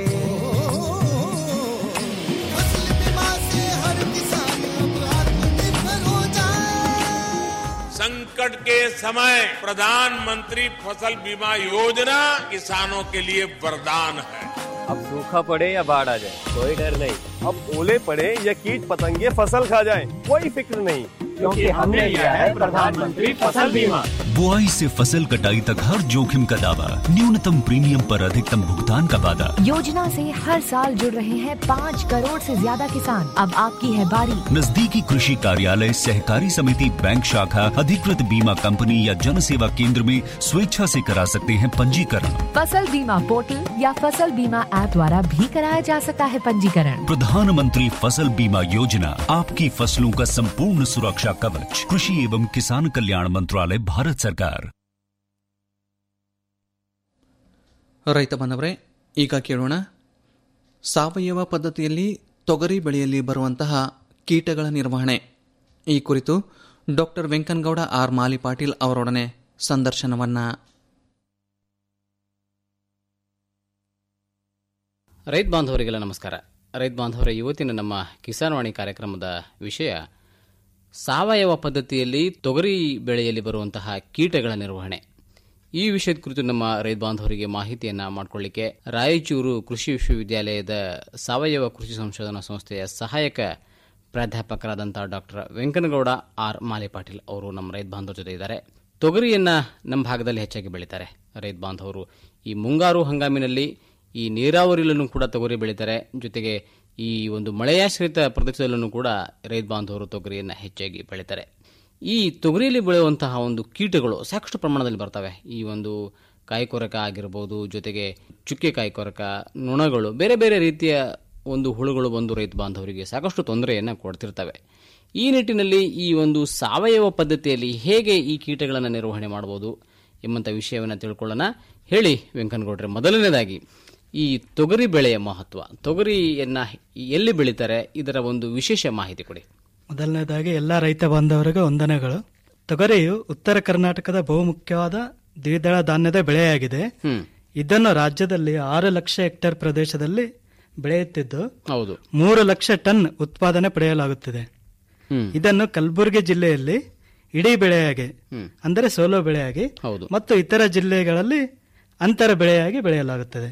फसल बीमा से हर किसान अब आत्मनिर्भर हो जाए संकट के समय प्रधानमंत्री फसल बीमा योजना किसानों के लिए वरदान है अब सूखा पड़े या बाढ़ आ जाए कोई डर नहीं अब ओले पड़े या कीट पतंगे फसल खा जाए कोई फिक्र नहीं क्योंकि हमने लिया है प्रधानमंत्री फसल बीमा बुआई से फसल कटाई तक हर जोखिम का दावा न्यूनतम प्रीमियम पर अधिकतम भुगतान का वादा योजना से हर साल जुड़ रहे हैं पाँच करोड़ से ज्यादा किसान अब आपकी है बारी नजदीकी कृषि कार्यालय सहकारी समिति बैंक शाखा अधिकृत बीमा कंपनी या जन सेवा केंद्र में स्वेच्छा से करा सकते हैं पंजीकरण फसल बीमा पोर्टल या फसल बीमा ऐप द्वारा भी कराया जा सकता है पंजीकरण प्रधानमंत्री फसल बीमा योजना आपकी फसलों का संपूर्ण सुरक्षा कवच कृषि एवं किसान कल्याण मंत्रालय भारत सरकार ರೈತ ಬಾಂಧವರೇ ಈಗ ಕೇಳೋಣ ಸಾವಯವ ಪದ್ಧತಿಯಲ್ಲಿ ತೊಗರಿ ಬೆಳೆಯಲ್ಲಿ ಬರುವಂತಹ ಕೀಟಗಳ ನಿರ್ವಹಣೆ ಈ ಕುರಿತು ಡಾಕ್ಟರ್ ವೆಂಕನಗೌಡ ಆರ್ ಮಾಲಿ ಪಾಟೀಲ್ ಅವರೊಡನೆ ಸಂದರ್ಶನವನ್ನ ರೈತ ಬಾಂಧವರಿಗೆಲ್ಲ ನಮಸ್ಕಾರ ರೈತ ಬಾಂಧವರ ಇವತ್ತಿನ ನಮ್ಮ ಕಿಸಾನ್ವಾಣಿ ಕಾರ್ಯಕ್ರಮದ ವಿಷಯ ಸಾವಯವ ಪದ್ಧತಿಯಲ್ಲಿ ತೊಗರಿ ಬೆಳೆಯಲ್ಲಿ ಬರುವಂತಹ ಕೀಟಗಳ ನಿರ್ವಹಣೆ ಈ ವಿಷಯದ ಕುರಿತು ನಮ್ಮ ರೈತ ಬಾಂಧವರಿಗೆ ಮಾಹಿತಿಯನ್ನ ಮಾಡಿಕೊಳ್ಳಿಕ್ಕೆ ರಾಯಚೂರು ಕೃಷಿ ವಿಶ್ವವಿದ್ಯಾಲಯದ ಸಾವಯವ ಕೃಷಿ ಸಂಶೋಧನಾ ಸಂಸ್ಥೆಯ ಸಹಾಯಕ ಪ್ರಾಧ್ಯಾಪಕರಾದಂತಹ ಡಾಕ್ಟರ್ ವೆಂಕನಗೌಡ ಆರ್ ಮಾಲೆ ಪಾಟೀಲ್ ಅವರು ನಮ್ಮ ರೈತ ಬಾಂಧವರ ಜೊತೆ ಇದ್ದಾರೆ ತೊಗರಿಯನ್ನ ನಮ್ಮ ಭಾಗದಲ್ಲಿ ಹೆಚ್ಚಾಗಿ ಬೆಳೀತಾರೆ ರೈತ ಬಾಂಧವರು ಈ ಮುಂಗಾರು ಹಂಗಾಮಿನಲ್ಲಿ ಈ ನೀರಾವರಿಯಲ್ಲೂ ಕೂಡ ತೊಗರಿ ಬೆಳೀತಾರೆ ಜೊತೆಗೆ ಈ ಒಂದು ಮಳೆಯಾಶ್ರಿತ ಪ್ರದೇಶದಲ್ಲೂ ಕೂಡ ರೈತ ಬಾಂಧವರು ತೊಗರಿಯನ್ನು ಹೆಚ್ಚಾಗಿ ಬೆಳೀತಾರೆ ಈ ತೊಗರಿಯಲ್ಲಿ ಬೆಳೆಯುವಂತಹ ಒಂದು ಕೀಟಗಳು ಸಾಕಷ್ಟು ಪ್ರಮಾಣದಲ್ಲಿ ಬರ್ತವೆ ಈ ಒಂದು ಕಾಯಿಕೊರಕ ಆಗಿರ್ಬೋದು ಜೊತೆಗೆ ಚುಕ್ಕೆ ಕಾಯಿಕೊರಕ ನೊಣಗಳು ಬೇರೆ ಬೇರೆ ರೀತಿಯ ಒಂದು ಹುಳುಗಳು ಬಂದು ರೈತ ಬಾಂಧವರಿಗೆ ಸಾಕಷ್ಟು ತೊಂದರೆಯನ್ನು ಕೊಡ್ತಿರ್ತವೆ ಈ ನಿಟ್ಟಿನಲ್ಲಿ ಈ ಒಂದು ಸಾವಯವ ಪದ್ಧತಿಯಲ್ಲಿ ಹೇಗೆ ಈ ಕೀಟಗಳನ್ನು ನಿರ್ವಹಣೆ ಮಾಡಬಹುದು ಎಂಬಂಥ ವಿಷಯವನ್ನು ತಿಳ್ಕೊಳ್ಳೋಣ ಹೇಳಿ ವೆಂಕನಗೌಡ್ರೆ ಮೊದಲನೇದಾಗಿ ಈ ತೊಗರಿ ಬೆಳೆಯ ಮಹತ್ವ ತೊಗರಿಯನ್ನ ಎಲ್ಲಿ ಬೆಳೀತಾರೆ ಇದರ ಒಂದು ವಿಶೇಷ ಮಾಹಿತಿ ಕೊಡಿ ಮೊದಲನೇದಾಗಿ ಎಲ್ಲ ರೈತ ಬಾಂಧವರಿಗೆ ವಂದನೆಗಳು ತೊಗರಿಯು ಉತ್ತರ ಕರ್ನಾಟಕದ ಬಹುಮುಖ್ಯವಾದ ದ್ವಿದಳ ಧಾನ್ಯದ ಬೆಳೆಯಾಗಿದೆ ಇದನ್ನು ರಾಜ್ಯದಲ್ಲಿ ಆರು ಲಕ್ಷ ಹೆಕ್ಟೇರ್ ಪ್ರದೇಶದಲ್ಲಿ ಬೆಳೆಯುತ್ತಿದ್ದು ಹೌದು ಮೂರು ಲಕ್ಷ ಟನ್ ಉತ್ಪಾದನೆ ಪಡೆಯಲಾಗುತ್ತಿದೆ ಇದನ್ನು ಕಲಬುರಗಿ ಜಿಲ್ಲೆಯಲ್ಲಿ ಇಡೀ ಬೆಳೆಯಾಗಿ ಅಂದರೆ ಸೋಲೋ ಬೆಳೆಯಾಗಿ ಹೌದು ಮತ್ತು ಇತರ ಜಿಲ್ಲೆಗಳಲ್ಲಿ ಅಂತರ ಬೆಳೆಯಾಗಿ ಬೆಳೆಯಲಾಗುತ್ತದೆ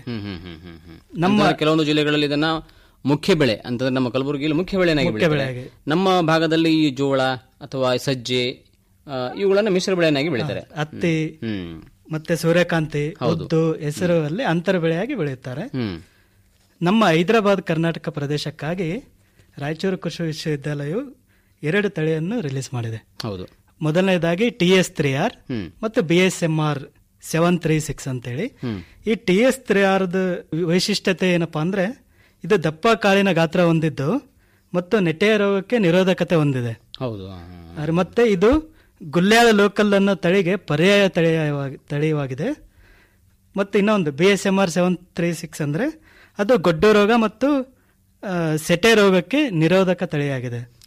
ನಮ್ಮ ಕೆಲವೊಂದು ಜಿಲ್ಲೆಗಳಲ್ಲಿ ಇದನ್ನ ಮುಖ್ಯ ಬೆಳೆ ಅಂತಂದ್ರೆ ನಮ್ಮ ಕಲಬುರಗಿಯಲ್ಲಿ ಮುಖ್ಯ ಬೆಳೆನಾಗಿ ಮುಖ್ಯ ಬೆಳೀತಾರೆ. ಬೆಳೆಯಾಗಿ. ನಮ್ಮ ಭಾಗದಲ್ಲಿ ಈ ಜೋಳ ಅಥವಾ ಸಜ್ಜೆ ಆ, ಇವುಗಳನ್ನ ಮಿಶ್ರ ಬೆಳೆಯನ್ನಾಗಿ ಬೆಳೀತಾರೆ ಹತ್ತಿ ಹ್ಮ್ ಮತ್ತೆ ಸೂರ್ಯಕಾಂತಿ ಹೌದು. ಉದ್ದು ಹೆಸರು ಅಲ್ಲಿ ಅಂತರ ಬೆಳೆಯಾಗಿ ಬೆಳೆಯುತ್ತಾರೆ ಹ್ಮ್ ನಮ್ಮ ಹೈದರಾಬಾದ್ ಕರ್ನಾಟಕ ಪ್ರದೇಶಕ್ಕಾಗಿ ರಾಯಚೂರು ಕೃಷಿ ವಿಶ್ವವಿದ್ಯಾಲಯವು ಎರಡು ತಳಿಯನ್ನು ರಿಲೀಸ್ ಮಾಡಿದೆ ಹೌದು ಮೊದಲನೇದಾಗಿ ಟಿ ಎಸ್ ತ್ರೀ ಆರ್ ಹ್ಮ್. ಮತ್ತು B S M R seven three six ಅಂತೇಳಿ ಹ್ಮ್. ಈ ಟಿ ಎಸ್ ತ್ರೀ ಆರ್ದ ವೈಶಿಷ್ಟ್ಯತೆ ಏನಪ್ಪಾ ಅಂದ್ರೆ ಇದು ದಪ್ಪ ಕಾಳಿನ ಗಾತ್ರ ಹೊಂದಿದ್ದು ಮತ್ತು ನೆಟ್ಟೆಯ ರೋಗಕ್ಕೆ ನಿರೋಧಕತೆ ಹೊಂದಿದೆ ಹೌದು ಅರ್- ಮತ್ತೆ ಇದು ಗುಲ್ಯಾಳ ಲೋಕಲ್ ಅನ್ನೋ ತಳಿಗೆ ಪರ್ಯಾಯ ತಳಿಯವಾಗಿ ತಳಿವಾಗಿದೆ ಮತ್ತು ಇನ್ನೊಂದು B S M R seven three six ಅಂದರೆ ಅದು ಗೊಡ್ಡು ರೋಗ ಮತ್ತು ಆ, ಸೆಟೆ ರೋಗಕ್ಕೆ ನಿರೋಧಕ ತಳಿಯಾಗಿದೆ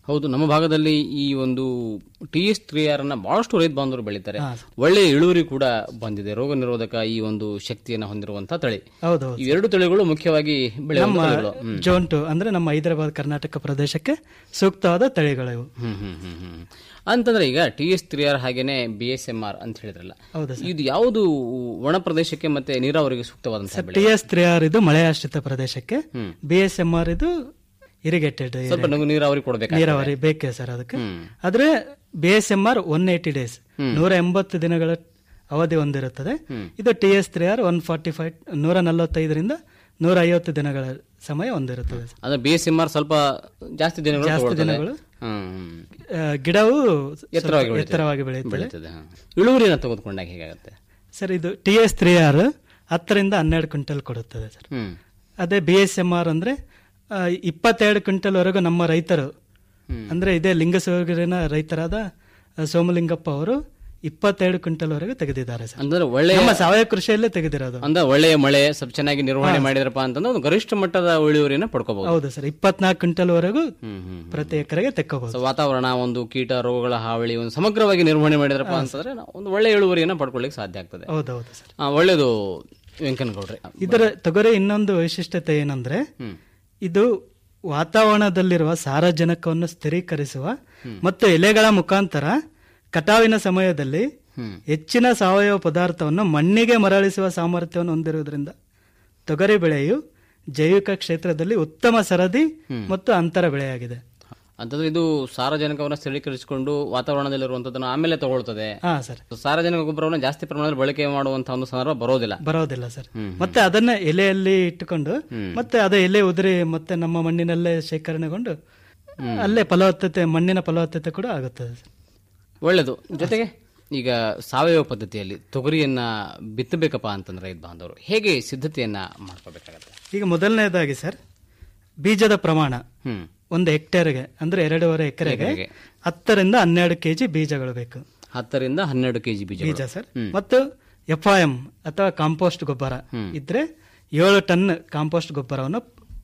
ಹೌದು ನಮ್ಮ ಭಾಗದಲ್ಲಿ ಈ ಒಂದು ಟಿ ಎಸ್ ತ್ರೀ ಆರ್ ಅನ್ನ ಬಹಳಷ್ಟು ರೈತ ಬಾಂಧವರು ಬೆಳೀತಾರೆ ಹಾ, ಒಳ್ಳೆಯ ಇಳುವರಿ ಕೂಡ ಬಂದಿದೆ ರೋಗ ನಿರೋಧಕ ಈ ಒಂದು ಶಕ್ತಿಯನ್ನು ಹೊಂದಿರುವಂತಹ ತಳಿ ಹೌದೌದು ಈ ಎರಡು ತಳಿಗಳು ಮುಖ್ಯವಾಗಿ ಬೆಳೆಯುವ ನಮ್ಮ ತಳಿಗಳು ಹ್ಮ್. ಜೋಂಟು ಅಂದ್ರೆ ನಮ್ಮ ಹೈದರಾಬಾದ್ ಕರ್ನಾಟಕ ಪ್ರದೇಶಕ್ಕೆ ಸೂಕ್ತವಾದ ತಳಿಗಳು ಇವು ಹ್ಮ್ ಹ್ಮ್ ಹ್ಮ್ ಹ್ಮ್ ಅಂತಂದ್ರೆ ಈಗ ಟಿ ಎಸ್ ತ್ರೀ ಆರ್ ಹಾಗೇನೆ ಬಿ ಎಸ್ ಎಂ ಆರ್ ಅಂತ ಹೇಳಿದ್ರಲ್ಲ ಹೌದು ಇದು ಯಾವುದು ಒಣ ಪ್ರದೇಶಕ್ಕೆ ಮತ್ತೆ ನೀರಾವರಿಗೆ ಸೂಕ್ತವಾದಂತಹ ಟಿ ಬೆಳೆ ಎಸ್ ತ್ರೀ ಆರ್ ಇದು ಮಳೆಯಾಶ್ರಿತ ಪ್ರದೇಶಕ್ಕೆ ಹ್ಮ್. ಬಿ ಎಸ್ ಎಂ ಆರ್ ಇದು ಇರಿಗೇಟೆಡ್ ಸ್ವಲ್ಪ ನಮ್ಗೆ ನೀರಾವರಿ ಕೊಡ್ಬೇಕಾಗ್ತದೆ. ನೀರಾವರಿ ಬೇಕೇ ಸರ್ ಅದಕ್ಕೆ ಹ್ಮ್. ಆದ್ರೆ B S M R one eighty days ನೂರ ಎಂಬತ್ತು ದಿನಗಳ ಅವಧಿ ಹೊಂದಿರುತ್ತದೆ ಹ್ಮ್. ಇದು T S three R one forty five ನೂರ ನಲವತ್ತೈದರಿಂದ ನೂರ ಐವತ್ತು ದಿನಗಳ ಸಮಯ ಹೊಂದಿರುತ್ತದೆ ಅಂದ್ರೆ ಬಿ ಎಸ್ ಎಂ ಆರ್ ಸ್ವಲ್ಪ ಜಾಸ್ತಿ ದಿನಗಳು ಜಾಸ್ತಿ ತಗೊಳ್ತದೆ. ದಿನಗಳು. ಹ್ಮ್, ಹ್ಮ್. ಆ, ಗಿಡವು ಎತ್ತರವಾಗಿ ಸ್ವಲ್ಪ ಬೆಳೀತದೆ. ಎತ್ತರವಾಗಿ ಬೆಳೆಯುತ್ತದೆ ಬೆಳೀತದೆ ಹಾ. ಇಳುವರಿನ ತೆಗೆದುಕೊಂಡಾಗ ಹೇಗಾಗುತ್ತೆ ಸರ್ ಇದು ಟಿ ಎಸ್ ತ್ರೀ ಆರ್ ಹತ್ತರಿಂದ ಹನ್ನೆರಡು ಕ್ವಿಂಟಲ್ ಕೊಡುತ್ತದೆ ಸರ್ ಹ್ಮ್ ಅದೇ ಬಿ ಎಸ್ ಎಂ ಆರ್ ಅಂದ್ರೆ ಆ, ಇಪ್ಪತ್ತೆರಡು ಕ್ವಿಂಟಲ್ ವರೆಗೂ ನಮ್ಮ ರೈತರು ಅಂದ್ರೆ ಇದೇ ಲಿಂಗಸೂರಿನ ರೈತರಾದ ಆ, ಸೋಮಲಿಂಗಪ್ಪ ಅವರು ಇಪ್ಪತ್ತೆರಡು ಕ್ವಿಂಟಲ್ ವರೆಗೂ ತೆಗೆದಿದ್ದಾರೆ ಸರ್ ಅಂದ್ರೆ ಒಳ್ಳೆಯ ನಮ್ಮ ಸಾವಯವ ಕೃಷಿಯಲ್ಲೇ ತೆಗೆದಿರೋದು ಅಂದ್ರೆ ಒಳ್ಳೆಯ ಮಳೆ ಸ್ವಲ್ಪ ಚೆನ್ನಾಗಿ ನಿರ್ವಹಣೆ ಹಾ. ಮಾಡಿದ್ರಪ್ಪ ಅಂತಂದ್ರೆ ಒಂದು ಗರಿಷ್ಠ ಮಟ್ಟದ ಇಳುವರಿನ ಪಡ್ಕೋಬಹುದು ಹೌದು ಸರ್ ಇಪ್ಪತ್ನಾಲ್ಕು ಕ್ವಿಂಟಲ್ ವರೆಗೂ ಹ್ಮ್, ಹ್ಮ್. ಪ್ರತಿ ಎಕರೆಗೆ ತೆಕ್ಕೋಬಹುದು ಸೊ ವಾತಾವರಣ ಒಂದು ಕೀಟ ರೋಗಗಳ ಹಾವಳಿ ಒಂದು ಸಮಗ್ರವಾಗಿ ನಿರ್ವಹಣೆ ಮಾಡಿದ್ರಪ್ಪ ಹಾ, ಅಂತಂದ್ರೆ ನಾವು ಒಂದು ಒಳ್ಳೆಯ ಇಳುವರಿಯನ್ನ ಪಡ್ಕೊಳ್ಳಿಕ್ಕೆ ಸಾಧ್ಯ ಆಗ್ತದೆ ಹೌದೌದು ಸರ್ ಆ, ಒಳ್ಳೇದು ವೆಂಕನಗೌಡ್ರೆ ಇದರ ತೊಗರಿ ಇನ್ನೊಂದು ವೈಶಿಷ್ಟ್ಯತೆ ಏನಂದ್ರೆ ಹ್ಮ್. ಇದು ವಾತಾವರಣದಲ್ಲಿರುವ ಸಾರಜನಕವನ್ನು ಸ್ಥಿರೀಕರಿಸುವ ಮತ್ತು ಎಲೆಗಳ ಮುಖಾಂತರ ಕಟಾವಿನ ಸಮಯದಲ್ಲಿ ಹ್ಮ್. ಹೆಚ್ಚಿನ ಸಾವಯವ ಪದಾರ್ಥವನ್ನು ಮಣ್ಣಿಗೆ ಮರಳಿಸುವ ಸಾಮರ್ಥ್ಯವನ್ನು ಹೊಂದಿರುವುದರಿಂದ ತೊಗರಿ ಬೆಳೆಯು ಜೈವಿಕ ಕ್ಷೇತ್ರದಲ್ಲಿ ಉತ್ತಮ ಸರದಿ ಹ್ಮ್. ಮತ್ತು ಅಂತರ ಬೆಳೆಯಾಗಿದೆ ಅಂತಂದ್ರೆ ಇದು ಸಾರಜನಕವನ್ನು ಸ್ಥಳೀಕರಿಸಿಕೊಂಡು ವಾತಾವರಣದಲ್ಲಿರುವಂತದನ್ನು ಆಮೇಲೆ ತಗೊಳ್ತದೆ ಹಾ ಸರ್ ಸಾರಜನಕ ಗೊಬ್ಬರವನ್ನು ಜಾಸ್ತಿ ಪ್ರಮಾಣದಲ್ಲಿ ಬಳಕೆ ಮಾಡುವಂತಹ ಒಂದು ಸಂದರ್ಭ ಬರೋದಿಲ್ಲ ಬರೋದಿಲ್ಲ ಸರ್ ಹ್ಮ್, ಮತ್ತೆ ಅದನ್ನ ಎಲೆಯಲ್ಲಿ ಇಟ್ಟುಕೊಂಡು ಹ್ಮ್. ಮತ್ತೆ ಅದೇ ಎಲೆ ಉದುರಿ ಮತ್ತೆ ನಮ್ಮ ಮಣ್ಣಿನಲ್ಲೇ ಶೇಖರಣೆಗೊಂಡು ಹ್ಮ್. ಅಲ್ಲೇ ಫಲವತ್ತತೆ ಮಣ್ಣಿನ ಫಲವತ್ತತೆ ಕೂಡ ಆಗುತ್ತದೆ ಸರ್ ಒಳ್ಳೇದು ಜೊತೆಗೆ ಈಗ ಸಾವಯವ ಪದ್ಧತಿಯಲ್ಲಿ ತೊಗರಿಯನ್ನ ಬಿತ್ತಬೇಕಪ್ಪ ಅಂತಂದ್ರೆ ರೈತ ಬಾಂಧವರು ಹೇಗೆ ಸಿದ್ಧತೆಯನ್ನ ಮಾಡ್ಕೋಬೇಕಾಗತ್ತೆ ಈಗ ಮೊದಲನೇದಾಗಿ ಸರ್ ಬೀಜದ ಪ್ರಮಾಣ ಹ್ಮ್ ಒಂದು ಹೆಕ್ಟೇರ್ಗೆ ಅಂದ್ರೆ ಎರಡೂವರೆ ಎಕರೆಗೆ ಎಕರೆಗೆ. ಹತ್ತರಿಂದ ಹನ್ನೆರಡು ಕೆಜಿ ಬೀಜಗಳು ಬೇಕು ಹತ್ತರಿಂದ ಹನ್ನೆರಡು ಕೆಜಿ ಬೀಜ ಬೀಜ ಸರ್ ಮತ್ತು ಎಫ್ ಎಂ ಅಥವಾ ಕಾಂಪೋಸ್ಟ್ ಗೊಬ್ಬರ ಹ್ಮ್. ಇದ್ರೆ ಏಳು ಟನ್ ಕಾಂಪೋಸ್ಟ್ ಗೊಬ್ಬರವನ್ನು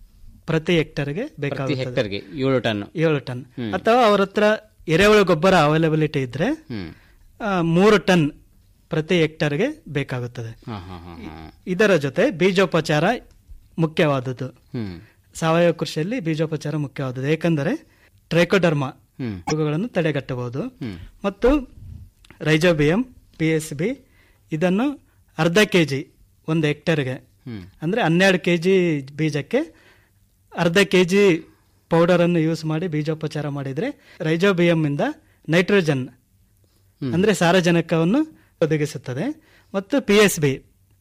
ಪ್ರತಿ ಹೆಕ್ಟೇರ್ಗೆ ಪ್ರತಿ ಬೇಕಾಗುತ್ತದೆ ಹೆಕ್ಟರ್ಗೆ ಏಳು ಟನ್ ಏಳು ಟನ್ ಹ್ಮ್. ಅಥವಾ ಅವ್ರ ಹತ್ರ ಎರೆಹುಳು ಗೊಬ್ಬರ ಅವೈಲಬಿಲಿಟಿ ಇದ್ರೆ ಹ್ಮ್. ಆ, ಮೂರು ಟನ್ ಪ್ರತಿ ಹೆಕ್ಟರ್ಗೆ ಬೇಕಾಗುತ್ತದೆ ಹಾ, ಹಾ, ಹಾ, ಹಾ. ಇದರ ಜೊತೆ ಬೀಜೋಪಚಾರ ಮುಖ್ಯವಾದದ್ದು ಹ್ಮ್. ಸಾವಯವ ಕೃಷಿಯಲ್ಲಿ ಬೀಜೋಪಚಾರ ಮುಖ್ಯವಾದದ್ದು ಏಕೆಂದರೆ ಟ್ರೈಕೋಡರ್ಮಾ ಹ್ಮ್. ರೋಗಗಳನ್ನು ತಡೆಗಟ್ಟಬಹುದು ಹ್ಮ್. ಮತ್ತು ರೈಜೋಬಿಯಂ ಪಿ ಎಸ್ ಬಿ ಇದನ್ನು ಅರ್ಧ ಕೆ ಜಿ ಒಂದು ಹೆಕ್ಟರ್ಗೆ ಹ್ಮ್. ಅಂದ್ರೆ ಹನ್ನೆರಡು ಕೆ ಜಿ ಬೀಜಕ್ಕೆ ಅರ್ಧ ಕೆ ಜಿ ಪೌಡರನ್ನು ಯೂಸ್ ಮಾಡಿ ಬೀಜೋಪಚಾರ ಮಾಡಿದರೆ ರೈಜೋಬಿಯಂ ಇಂದ ನೈಟ್ರೋಜನ್ ಅಂದ್ರೆ ಸಾರಜನಕವನ್ನು ಒದಗಿಸುತ್ತದೆ ಮತ್ತು ಪಿ ಎಸ್ ಬಿ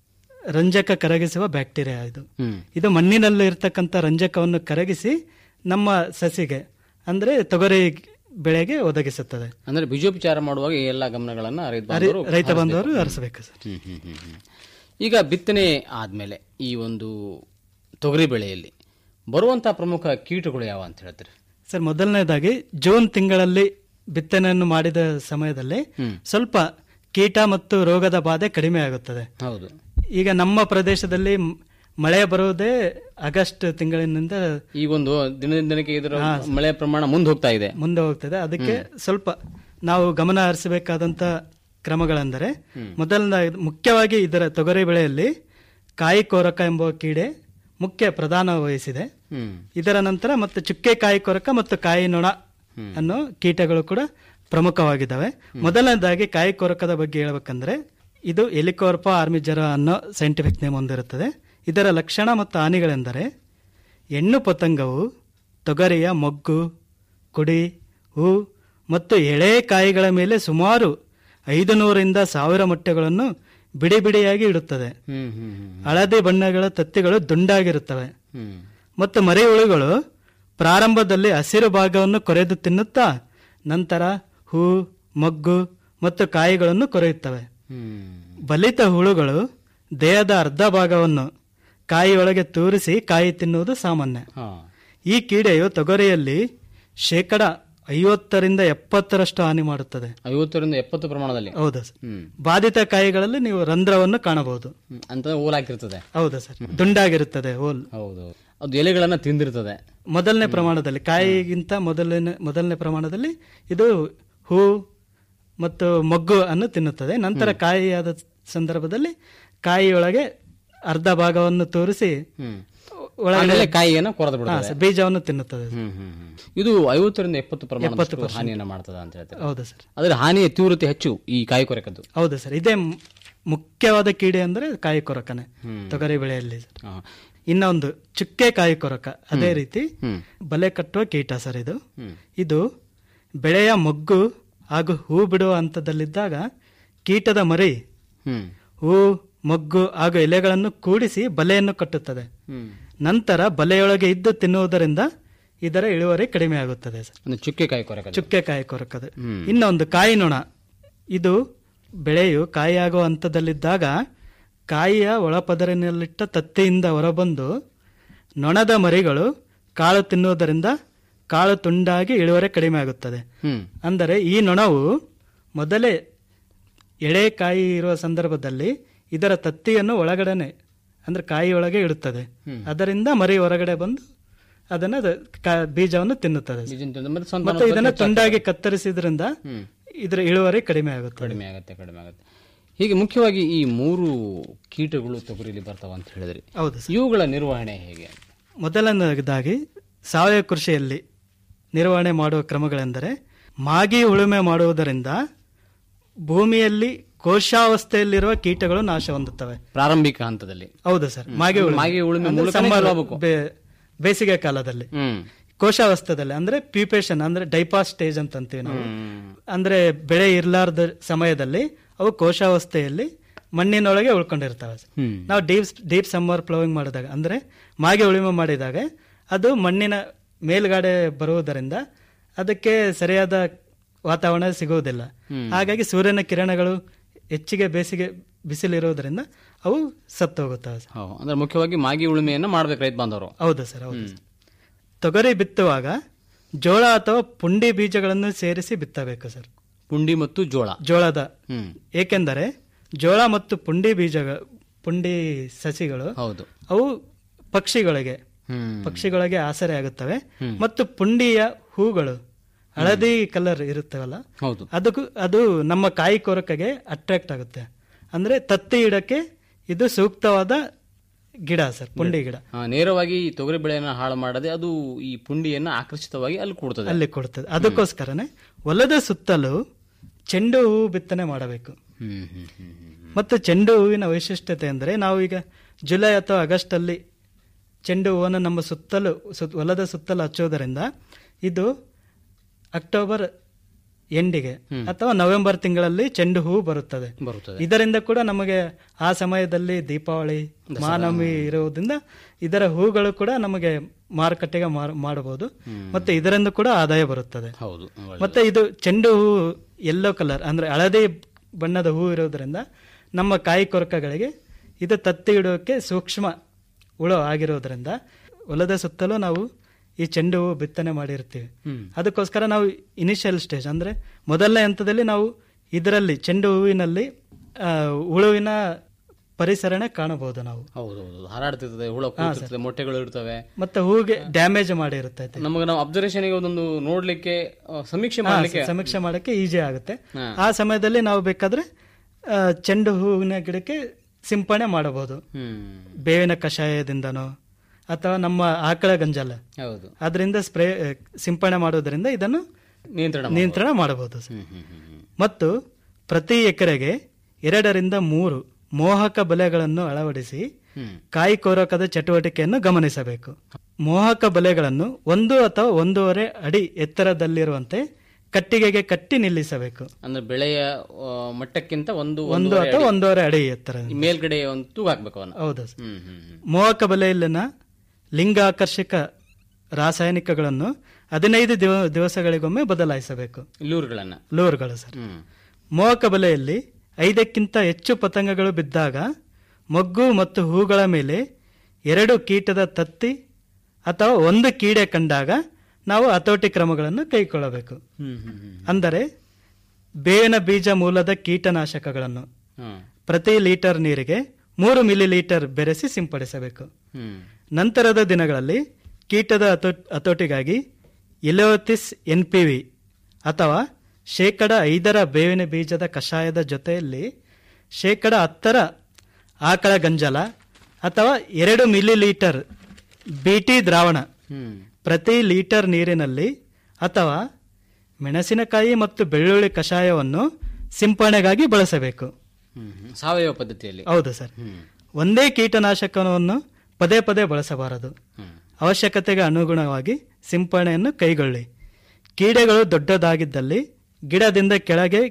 ರಂಜಕ ಕರಗಿಸುವ ಬ್ಯಾಕ್ಟೀರಿಯಾ ಇದು ಹ್ಮ್. ಇದು ಮಣ್ಣಿನಲ್ಲಿ ಇರ್ತಕ್ಕಂಥ ರಂಜಕವನ್ನು ಕರಗಿಸಿ ನಮ್ಮ ಸಸಿಗೆ ಅಂದ್ರೆ ತೊಗರಿ ಬೆಳೆಗೆ ಒದಗಿಸುತ್ತದೆ ಅಂದ್ರೆ ಬೀಜೋಪಚಾರ ಮಾಡುವಾಗ ಈ ಎಲ್ಲ ಗಮನಗಳನ್ನ ರೈತ ಅರಿ- ಬಾಂಧವರು ರೈತ ಹರಿಸ್ಬೇಕು. ಬಾಂಧವರು ಹರಿಸಬೇಕು ಸರ್ ಹ್ಮ್, ಹ್ಮ್, ಹ್ಮ್, ಹ್ಮ್. ಈಗ ಬಿತ್ತನೆ ಆದ್ಮೇಲೆ ಈ ಒಂದು ತೊಗರಿ ಬೆಳೆಯಲ್ಲಿ ಬರುವಂತಹ ಪ್ರಮುಖ ಕೀಟಗಳು ಯಾವ ಅಂತ ಹೇಳ್ತೀರಿ ಸರ್ ಮೊದಲನೇದಾಗಿ ಜೂನ್ ತಿಂಗಳಲ್ಲಿ ಬಿತ್ತನೆಯನ್ನು ಮಾಡಿದ ಸಮಯದಲ್ಲಿ ಹ್ಮ್. ಸ್ವಲ್ಪ ಕೀಟ ಮತ್ತು ರೋಗದ ಬಾಧೆ ಕಡಿಮೆ ಆಗುತ್ತದೆ ಹೌದು ಈಗ ನಮ್ಮ ಪ್ರದೇಶದಲ್ಲಿ ಮ್- ಮಳೆ ಬರುವುದೇ ಆಗಸ್ಟ್ ತಿಂಗಳಿನಿಂದ ಈ ಒಂದು ದಿನದಿಂದ ದಿನಕ್ಕೆ ಇದರ ಹಾ. ಮಳೆ ಪ್ರಮಾಣ ಮುಂದೆ ಹೋಗ್ತಾ ಇದೆ ಮುಂದೆ ಹೋಗ್ತದೆ ಅದಕ್ಕೆ ಸ್ವಲ್ಪ ನಾವು ಗಮನ ಹರಿಸಬೇಕಾದಂತ ಕ್ರಮಗಳೆಂದರೆ ಮೊದಲನ ಮುಖ್ಯವಾಗಿ ಇದರ ತೊಗರಿ ಬೆಳೆಯಲ್ಲಿ ಕಾಯಿ ಕೊರಕ ಎಂಬ ಕೀಡೆ ಮುಖ್ಯ ಪ್ರಧಾನ ವಹಿಸಿದೆ ಹ್ಮ್. ಇದರ ನಂತರ ಮತ್ತೆ ಚುಕ್ಕೆ ಕಾಯಿ ಕೊರಕ ಮತ್ತು ಕಾಯಿ ನೊಣ ಅನ್ನೋ ಕೀಟಗಳು ಕೂಡ ಪ್ರಮುಖವಾಗಿದ್ದಾವೆ ಮೊದಲನೇದಾಗಿ ಕಾಯಿ ಕೊರಕದ ಬಗ್ಗೆ ಹೇಳ್ಬೇಕಂದ್ರೆ ಇದು ಎಲಿಕೋರ್ಪ ಆರ್ಮಿಜರ ಅನ್ನೋ ಸೈಂಟಿಫಿಕ್ ನೇಮ್ ಹೊಂದಿರುತ್ತದೆ ಇದರ ಲಕ್ಷಣ ಮತ್ತು ಹಾನಿಗಳೆಂದರೆ ಹೆಣ್ಣು ಪತಂಗವು ತೊಗರಿಯ ಮೊಗ್ಗು ಕುಡಿ ಹೂ ಮತ್ತು ಎಳೆ ಕಾಯಿಗಳ ಮೇಲೆ ಸುಮಾರು ಐದು ನೂರಿಂದ ಸಾವಿರ ಮೊಟ್ಟೆಗಳನ್ನು ಬಿಡಿ ಬಿಡಿಯಾಗಿ ಇಡುತ್ತದೆ ಹ್ಮ್ ಹ್ಮ್ ಹ್ಮ್ ಹಳದಿ ಬಣ್ಣಗಳ ತತ್ತಿಗಳು ದುಂಡಾಗಿರುತ್ತವೆ ಹ್ಮ್ ಮತ್ತು ಮರಿ ಹುಳುಗಳು ಪ್ರಾರಂಭದಲ್ಲಿ ಹಸಿರು ಭಾಗವನ್ನು ಕೊರೆದು ತಿನ್ನುತ್ತಾ ನಂತರ ಹೂ ಮೊಗ್ಗು ಮತ್ತು ಕಾಯಿಗಳನ್ನು ಕೊರೆಯುತ್ತವೆ ಹ್ಮ್ ಬಲಿತ ಹುಳುಗಳು ದೇಹದ ಅರ್ಧ ಭಾಗವನ್ನು ಕಾಯಿಯೊಳಗೆ ತೂರಿಸಿ ಕಾಯಿ ತಿನ್ನುವುದು ಸಾಮಾನ್ಯ ಹಾ ಈ ಕೀಡೆಯು ತೊಗರಿಯಲ್ಲಿ ಶೇಕಡ ಐವತ್ತರಿಂದ ಎಪ್ಪತ್ತರಷ್ಟು ಹಾನಿ ಮಾಡುತ್ತದೆ ಐವತ್ತರಿಂದ ಎಪ್ಪತ್ತು ಪ್ರಮಾಣದಲ್ಲಿ ಹೌದಾ ಸರ್ ಹ್ಮ್ ಬಾಧಿತ ಕಾಯಿಗಳಲ್ಲಿ ನೀವು ರಂಧ್ರವನ್ನು ಕಾಣಬಹುದು ಹ್ಮ್. ಅಂತ ಓಲ್ ಹಾಕಿರ್ತದೆ ಹೌದಾ ಸರ್ ದುಂಡಾಗಿರುತ್ತದೆ ಹೋಲ್ ಹೌದು ಅದು ಎಲೆಗಳನ್ನ ತಿಂದಿರ್ತದೆ ಮೊದಲನೇ ಪ್ರಮಾಣದಲ್ಲಿ ಕಾಯಿಗಿಂತ ಮೊದಲನೇ ಮೊದಲನೇ ಪ್ರಮಾಣದಲ್ಲಿ ಇದು ಹೂ ಮತ್ತು ಮೊಗ್ಗು ಅನ್ನು ತಿನ್ನುತ್ತದೆ ನಂತರ ಕಾಯಿಯಾದ ಸಂದರ್ಭದಲ್ಲಿ ಕಾಯಿಯೊಳಗೆ ಅರ್ಧ ಭಾಗವನ್ನು ತೋರಿಸಿ ಆಮೇಲೆ ಕಾಯಿಯನ್ನು ಕೊರೆದು ಬಿಡ್ತದೆ. ಹಾ, ಸರ್, ಬೀಜವನ್ನು ತಿನ್ನುತ್ತದೆ ಸರ್. ಹ್ಮ್, ಹ್ಮ್, ಹ್ಮ್. ಇದು ಐವತ್ತರಿಂದ ಎಪ್ಪತ್ತು ಪ್ರಮಾಣದಷ್ಟು 70% ಹಾನಿಯನ್ನ ಮಾಡ್ತದ ಅಂತ ಹೇಳ್ತಾರೆ ಹೌದು ಸರ್ ಅದರ ಹಾನಿಯ ತೀವ್ರತೆ ಹೆಚ್ಚು ಈ ಕಾಯಿ ಕೊರಕದ್ದು ಹೌದು ಸರ್ ಇದೇ ಮು- ಮುಖ್ಯವಾದ ಕೀಡೆ ಅಂದ್ರೆ ಕಾಯಿ ಕೊರಕನೆ ಹ್ಮ್. ತೊಗರಿ ಬೆಳೆಯಲ್ಲಿ ಸರ್ ಹಾ. ಇನ್ನೊಂದು ಚುಕ್ಕೆ ಕಾಯಿ ಕೊರಕ ಅದೇ ಹ್ಮ್. ರೀತಿ ಹ್ಮ್. ಬಲೆ ಕಟ್ಟುವ ಕೀಟ ಸರ್ ಇದು ಹ್ಮ್. ಇದು ಬೆಳೆಯ ಮೊಗ್ಗು ಹಾಗೂ ಹೂ ಬಿಡುವ ಹಂತದಲ್ಲಿದ್ದಾಗ ಕೀಟದ ಮರಿ ಹ್ಮ್. ಹೂ ಮೊಗ್ಗು ಹಾಗೂ ಎಲೆಗಳನ್ನು ಕೂಡಿಸಿ ಬಲೆಯನ್ನು ಕಟ್ಟುತ್ತದೆ ಹ್ಮ್. ನಂತರ ಬಲೆಯೊಳಗೆ ಇದ್ದು ತಿನ್ನುವುದರಿಂದ ಇದರ ಇಳುವರಿ ಕಡಿಮೆ ಆಗುತ್ತದೆ ಸರ್ ಅಂದ್ರೆ ಚುಕ್ಕೆ ಕಾಯಿ ಕೊರಕ ಚುಕ್ಕೆ ಕಾಯಿ ಕೊರಕದು ಹ್ಮ್. ಇನ್ನೊಂದು ಕಾಯಿ ನೊಣ ಇದು ಬೆಳೆಯು ಕಾಯಿಯಾಗುವ ಹಂತದಲ್ಲಿದ್ದಾಗ ಕಾಯಿಯ ಒಳಪದರಿನಲ್ಲಿಟ್ಟ ತತ್ತೆಯಿಂದ ಹೊರಬಂದು ನೊಣದ ಮರಿಗಳು ಕಾಳು ತಿನ್ನುವುದರಿಂದ ಕಾಳು ತುಂಡಾಗಿ ಇಳುವರಿ ಕಡಿಮೆ ಆಗುತ್ತದೆ ಹ್ಮ್. ಅಂದರೆ ಈ ನೊಣವು ಮೊದಲೇ ಎಳೆ ಕಾಯಿ ಇರುವ ಸಂದರ್ಭದಲ್ಲಿ ಇದರ ತತ್ತಿಯನ್ನು ಒಳಗಡೆನೆ ಅಂದ್ರೆ ಕಾಯಿ ಒಳಗೆ ಇಡುತ್ತದೆ ಹ್ಮ್. ಅದರಿಂದ ಮರಿ ಹೊರಗಡೆ ಬಂದು ಅದನ್ನ ಅದು ಕಾ- ಬೀಜವನ್ನು ತಿನ್ನುತ್ತದೆ ಸರ್. ಬೀಜನ ತಿಂದು ಮತ್ತೆ ಸಂತಾನ ಮತ್ತೆ ಇದನ್ನ ಉತ್ಪತ್ತಿ ತುಂಡಾಗಿ ಕತ್ತರಿಸಿದ್ರಿಂದ ಹ್ಮ್. ಇದರ ಇಳುವರಿ ಕಡಿಮೆ ಆಗುತ್ತದೆ ಕಡಿಮೆ ಆಗುತ್ತೆ ಕಡಿಮೆ ಆಗುತ್ತೆ ಹೀಗೆ ಮುಖ್ಯವಾಗಿ ಈ ಮೂರು ಕೀಟಗಳು ತೊಗರಿಲಿ ಬರ್ತಾವ ಅಂತ ಹೇಳಿದ್ರಿ ಹೌದು ಇವುಗಳ ನಿರ್ವಹಣೆ ಹೇಗೆ ಮೊದಲನೇದಾಗಿ ಸಾವಯವ ಕೃಷಿಯಲ್ಲಿ ನಿರ್ವಹಣೆ ಮಾಡುವ ಕ್ರಮಗಳೆಂದರೆ ಮಾಗಿ ಉಳುಮೆ ಮಾಡುವುದರಿಂದ ಭೂಮಿಯಲ್ಲಿ ಕೋಶಾವಸ್ಥೆಯಲ್ಲಿರುವ ಕೀಟಗಳು ನಾಶ ಹೊಂದುತ್ತವೆ ಪ್ರಾರಂಭಿಕ ಹಂತದಲ್ಲಿ ಹೌದು ಸರ್ ಹ್ಮ್. ಮಾಗಿ ಉಳುಮೆ ಮಾಗಿ ಉಳುಮೆ ಅಂದ್ರೆ ಮೂಲಕನೇ summer ಶುರುವಾಗ್ಬೇಕು. ಬೇ- ಬೇಸಿಗೆ ಕಾಲದಲ್ಲಿ ಹ್ಮ್. ಕೋಶಾವಸ್ಥೆದಲ್ಲಿ ಅಂದ್ರೆ ಪ್ಯೂಪೇಷನ್ ಅಂದ್ರೆ ಡೈಪಾಸ್ ಸ್ಟೇಜ್ ಅಂತ ಅಂತೀವಿ ನಾವು ಹ್ಮ್. ಅಂದ್ರೆ ಬೆಳೆ ಇರ್ಲಾರ್ದ ಸಮಯದಲ್ಲಿ ಅವು ಕೋಶಾವಸ್ಥೆಯಲ್ಲಿ ಮಣ್ಣಿನೊಳಗೆ ಉಳ್ಕೊಂಡಿರ್ತವೆ ಸರ್. ಹ್ಮ್. ನಾವು ಡೀಪ್ ಡೀಪ್ ಸಮ್ಮರ್ ಪ್ಲೋವಿಂಗ್ ಮಾಡಿದಾಗ ಅಂದ್ರೆ ಮಾಗೆ ಉಳುಮೆ ಮಾಡಿದಾಗ ಅದು ಮಣ್ಣಿನ ಮೇಲ್ಗಡೆ ಬರುವುದರಿಂದ ಅದಕ್ಕೆ ಸರಿಯಾದ ವಾತಾವರಣ ಸಿಗುವುದಿಲ್ಲ ಹ್ಮ್. ಹಾಗಾಗಿ ಸೂರ್ಯನ ಕಿರಣಗಳು ಹೆಚ್ಚಿಗೆ ಬೇಸಿಗೆ ಬಿಸಿಲಿರುವುದರಿಂದ ಅವು ಸತ್ತು ಹೋಗುತ್ತವೆ ಸರ್. ಹೌದು. ಅಂದ್ರೆ ಮುಖ್ಯವಾಗಿ ಮಾಗಿ ಉಳುಮೆಯನ್ನ ಮಾಡ್ಬೇಕು ರೈತ ಬಾಂಧವರು ಹೌದು ಸರ್ ಹೌದು ಸರ್. ತೊಗರಿ ಬಿತ್ತುವಾಗ ಜೋಳ ಅಥವಾ ಪುಂಡಿ ಬೀಜಗಳನ್ನು ಸೇರಿಸಿ ಬಿತ್ತಬೇಕು ಸರ್ ಪುಂಡಿ ಮತ್ತು ಜೋಳ ಜೋಳದ ಹ್ಮ್. ಏಕೆಂದರೆ ಜೋಳ ಮತ್ತು ಪುಂಡಿ ಬೀಜಗಳು ಪುಂಡಿ ಸಸಿಗಳು ಹೌದು ಅವು ಪಕ್ಷಿಗಳಿಗೆ ಹ್ಮ್. ಪಕ್ಷಿಗಳಿಗೆ ಆಸರೆ ಆಗುತ್ತವೆ ಹ್ಮ್. ಮತ್ತು ಪುಂಡಿಯ ಹೂಗಳು ಹಳದಿ ಕಲರ್ ಇರುತ್ತವಲ್ಲ ಹೌದು ಅದಕ್ಕೂ ಅದು ನಮ್ಮ ಕಾಯಿ ಕೊರಕಗೆ ಅಟ್ರಾಕ್ಟ್ ಆಗುತ್ತೆ ಅಂದ್ರೆ ತತ್ತಿ ಇಡಕ್ಕೆ ಇದು ಸೂಕ್ತವಾದ ಗಿಡ ಸರ್ ಪುಂಡಿ ಗಿಡ ಆ, ನೇರವಾಗಿ ಈ ತೊಗರಿ ಬೆಳೆಯನ್ನ ಹಾಳು ಮಾಡದೆ ಅದು ಈ ಪುಂಡಿಯನ್ನ ಆಕರ್ಷಿತವಾಗಿ ಅಲ್ಲಿ ಕೂಡ್ತದೆ ಅಲ್ಲಿ ಕೊಡ್ತದೆ ಅದಕ್ಕೋಸ್ಕರನೇ ಹೊಲದ ಸುತ್ತಲೂ ಚೆಂಡು ಹೂವು ಬಿತ್ತನೆ ಮಾಡಬೇಕು ಹ್ಮ್ ಹ್ಮ್ ಹ್ಮ್ ಹ್ಮ್. ಮತ್ತು ಚೆಂಡು ಹೂವಿನ ವೈಶಿಷ್ಟ್ಯತೆ ಅಂದರೆ ನಾವು ಈಗ ಜುಲೈ ಅಥವಾ ಆಗಸ್ಟ್ ಅಲ್ಲಿ ಚೆಂಡು ಹೂವನ್ನು ನಮ್ಮ ಸುತ್ತಲೂ ಸುತ್- ಹೊಲದ ಸುತ್ತಲೂ ಹಚ್ಚೋದರಿಂದ ಇದು ಅಕ್ಟೋಬರ್ ಎಂಡಿಗೆ ಅಥವಾ ನವೆಂಬರ್ ತಿಂಗಳಲ್ಲಿ ಚೆಂಡು ಹೂವು ಬರುತ್ತದೆ ಬರುತ್ತದೆ ಇದರಿಂದ ಕೂಡ ನಮಗೆ ಆ ಸಮಯದಲ್ಲಿ ದೀಪಾವಳಿ ಮಾನವಮಿ ಇರುವುದರಿಂದ ಇದರ ಹೂಗಳು ಕೂಡ ನಮಗೆ ಮಾರುಕಟ್ಟೆಗೆ ಮಾರ್- ಮಾಡಬಹುದು ಮತ್ತೆ ಇದರಿಂದ ಕೂಡ ಆದಾಯ ಬರುತ್ತದೆ ಹೌದು ಮತ್ತೆ ಇದು ಚೆಂಡು ಹೂ ಯೆಲ್ಲೋ ಕಲರ್ ಅಂದ್ರೆ ಹಳದಿ ಬಣ್ಣದ ಹೂ ಇರೋದ್ರಿಂದ ನಮ್ಮ ಕಾಯಿ ಕೊರಕಗಳಿಗೆ ಇದು ತತ್ತಿ ಇಡೋಕೆ ಸೂಕ್ಷ್ಮ ಹುಳು ಆಗಿರೋದ್ರಿಂದ ಹೊಲದ ಸುತ್ತಲೂ ನಾವು ಈ ಚೆಂಡು ಹೂ ಬಿತ್ತನೆ ಮಾಡಿರ್ತೀವಿ ಹ್ಮ್. ಅದಕ್ಕೋಸ್ಕರ ನಾವು ಇನಿಷಿಯಲ್ ಸ್ಟೇಜ್ ಅಂದ್ರೆ ಮೊದಲನೇ ಹಂತದಲ್ಲಿ ನಾವು ಇದರಲ್ಲಿ ಚೆಂಡು ಹೂವಿನಲ್ಲಿ ಆ, ಹುಳುವಿನ ಪರಿಸರನೆ ಕಾಣಬಹುದು ನಾವು ಹೌದೌದು ಹಾರಾಡ್ತಿರ್ತದೆ ಹುಳ ಹಾ, ಕೂತಿರ್ತದೆ ಮೊಟ್ಟೆಗಳು ಇರ್ತವೆ ಮತ್ತೆ ಹೂಗೆ ಡ್ಯಾಮೇಜ್ ಮಾಡಿರುತ್ತೆ ನಮಗೆ ನಾವು ಅಬ್ಸರ್ವೇಷನ್ ಒಂದೊಂದು ನೋಡ್ಲಿಕ್ಕೆ ಆ, ಸಮೀಕ್ಷೆ ಹಾ, ಮಾಡ್ಲಿಕ್ಕೆ ಸಮೀಕ್ಷೆ ಮಾಡಕ್ಕೆ ಈಜಿ ಆಗುತ್ತೆ ಹಾ. ಆ ಸಮಯದಲ್ಲಿ ನಾವು ಬೇಕಾದ್ರೆ ಆ, ಚೆಂಡು ಹೂವಿನ ಗಿಡಕ್ಕೆ ಸಿಂಪಡಣೆ ಮಾಡಬಹುದು ಹ್ಮ್ ಬೇವಿನ ಕಷಾಯದಿಂದನೋ ಅಥವಾ ನಮ್ಮ ಆಕಳ ಗಂಜಲ ಹೌದು ಅದರಿಂದ ಸ್ಪ್ರೇ ಸಿಂಪಡಣೆ ಮಾಡೋದ್ರಿಂದ ಇದನ್ನು ನಿಯಂತ್ರಣ ನಿಯಂತ್ರಣ ಮಾಡಬಹುದು ಸರ್. ಹ್ಮ್ ಹ್ಮ್ ಹ್ಮ್ ಹ್ಮ್. ಮತ್ತು ಪ್ರತಿ ಎಕರೆಗೆ ಎರಡರಿಂದ ಮೂರು ಮೋಹಕ ಬಲೆಗಳನ್ನು ಅಳವಡಿಸಿ ಹ್ಮ್. ಕಾಯಿ ಕೊರಕದ ಚಟುವಟಿಕೆಯನ್ನು ಗಮನಿಸಬೇಕು ಮೋಹಕ ಬಲೆಗಳನ್ನು ಒಂದು ಅಥವಾ ಒಂದೂವರೆ ಅಡಿ ಎತ್ತರದಲ್ಲಿರುವಂತೆ ಕಟ್ಟಿಗೆಗೆ ಕಟ್ಟಿ ನಿಲ್ಲಿಸಬೇಕು ಅಂದ್ರೆ ಬೆಳೆಯ ಆ, ಮಟ್ಟಕ್ಕಿಂತ ಒಂದು ಒಂದು ಒಂದೂವರೆ ಅಥವಾ ಅಡಿ. ಒಂದೂವರೆ ಅಡಿ ಎತ್ತರ ಈ ಮೇಲ್ಗಡೆ ಒಂದು ತೂಗು ಹಾಕ್ಬೇಕು ಅವನ್ನ ಹೌದು ಸರ್. ಹ್ಮ್ ಹ್ಮ್ ಹ್ಮ್. ಮೋಹಕ ಬಲೆಯಲ್ಲಿನ ಲಿಂಗಾಕರ್ಷಕ ರಾಸಾಯನಿಕಗಳನ್ನು ಹದಿನೈದು ದಿವ ದಿವಸಗಳಿಗೊಮ್ಮೆ ಬದಲಾಯಿಸಬೇಕು ಲೂರ್ಗಳನ್ನ ಲೋರ್ಗಳು ಸರ್ ಹ್ಮ್ ಮೋಹಕ ಬಲೆಯಲ್ಲಿ ಐದಕ್ಕಿಂತ ಹೆಚ್ಚು ಪತಂಗಗಳು ಬಿದ್ದಾಗ ಮೊಗ್ಗು ಮತ್ತು ಹೂಗಳ ಮೇಲೆ ಎರಡು ಕೀಟದ ತತ್ತಿ ಅಥವಾ ಒಂದು ಕೀಡೆ ಕಂಡಾಗ ನಾವು ಹತೋಟಿ ಕ್ರಮಗಳನ್ನು ಕೈಗೊಳ್ಳಬೇಕು ಹ್ಮ್ ಹ್ಮ್ ಹ್ಮ್ ಅಂದರೆ ಬೇವಿನ ಬೀಜ ಮೂಲದ ಕೀಟನಾಶಕಗಳನ್ನು ಹ್ಮ್ ಪ್ರತಿ ಲೀಟರ್ ನೀರಿಗೆ ಮೂರು ಮಿಲಿ ಲೀಟರ್ ಬೆರೆಸಿ ಸಿಂಪಡಿಸಬೇಕು ಹ್ಮ್ ನಂತರದ ದಿನಗಳಲ್ಲಿ ಕೀಟದ ಹತೋ- ಹತೋಟಿಗಾಗಿ ಇಲೋತಿಸ್ ಎನ್ ಪಿ ವಿ ಅಥವಾ ಶೇಕಡ ಐದರ ಬೇವಿನ ಬೀಜದ ಕಷಾಯದ ಜೊತೆಯಲ್ಲಿ ಶೇಕಡ ಹತ್ತರ ಆಕಳ ಗಂಜಲ ಅಥವಾ ಎರಡು ಮಿಲಿ ಲೀಟರ್ ಬಿಟಿ ದ್ರಾವಣ ಪ್ರತಿ ಲೀಟರ್ ನೀರಿನಲ್ಲಿ ಅಥವಾ ಮೆಣಸಿನಕಾಯಿ ಮತ್ತು ಬೆಳ್ಳುಳ್ಳಿ ಕಷಾಯವನ್ನು ಸಿಂಪರಣೆಗಾಗಿ ಬಳಸಬೇಕು ಸಾವಯವ ಪದ್ಧತಿಯಲ್ಲಿ ಹೌದು ಸರ್ ಒಂದೇ ಕೀಟನಾಶಕವನ್ನು ಪದೇ ಪದೇ ಬಳಸಬಾರದು ಅವಶ್ಯಕತೆಗೆ ಅನುಗುಣವಾಗಿ ಸಿಂಪರಣೆಯನ್ನು ಕೈಗೊಳ್ಳಿ ಕೀಡೆಗಳು ದೊಡ್ಡದಾಗಿದ್ದಲ್ಲಿ ಗಿಡದಿಂದ ಕೆಳಗೆ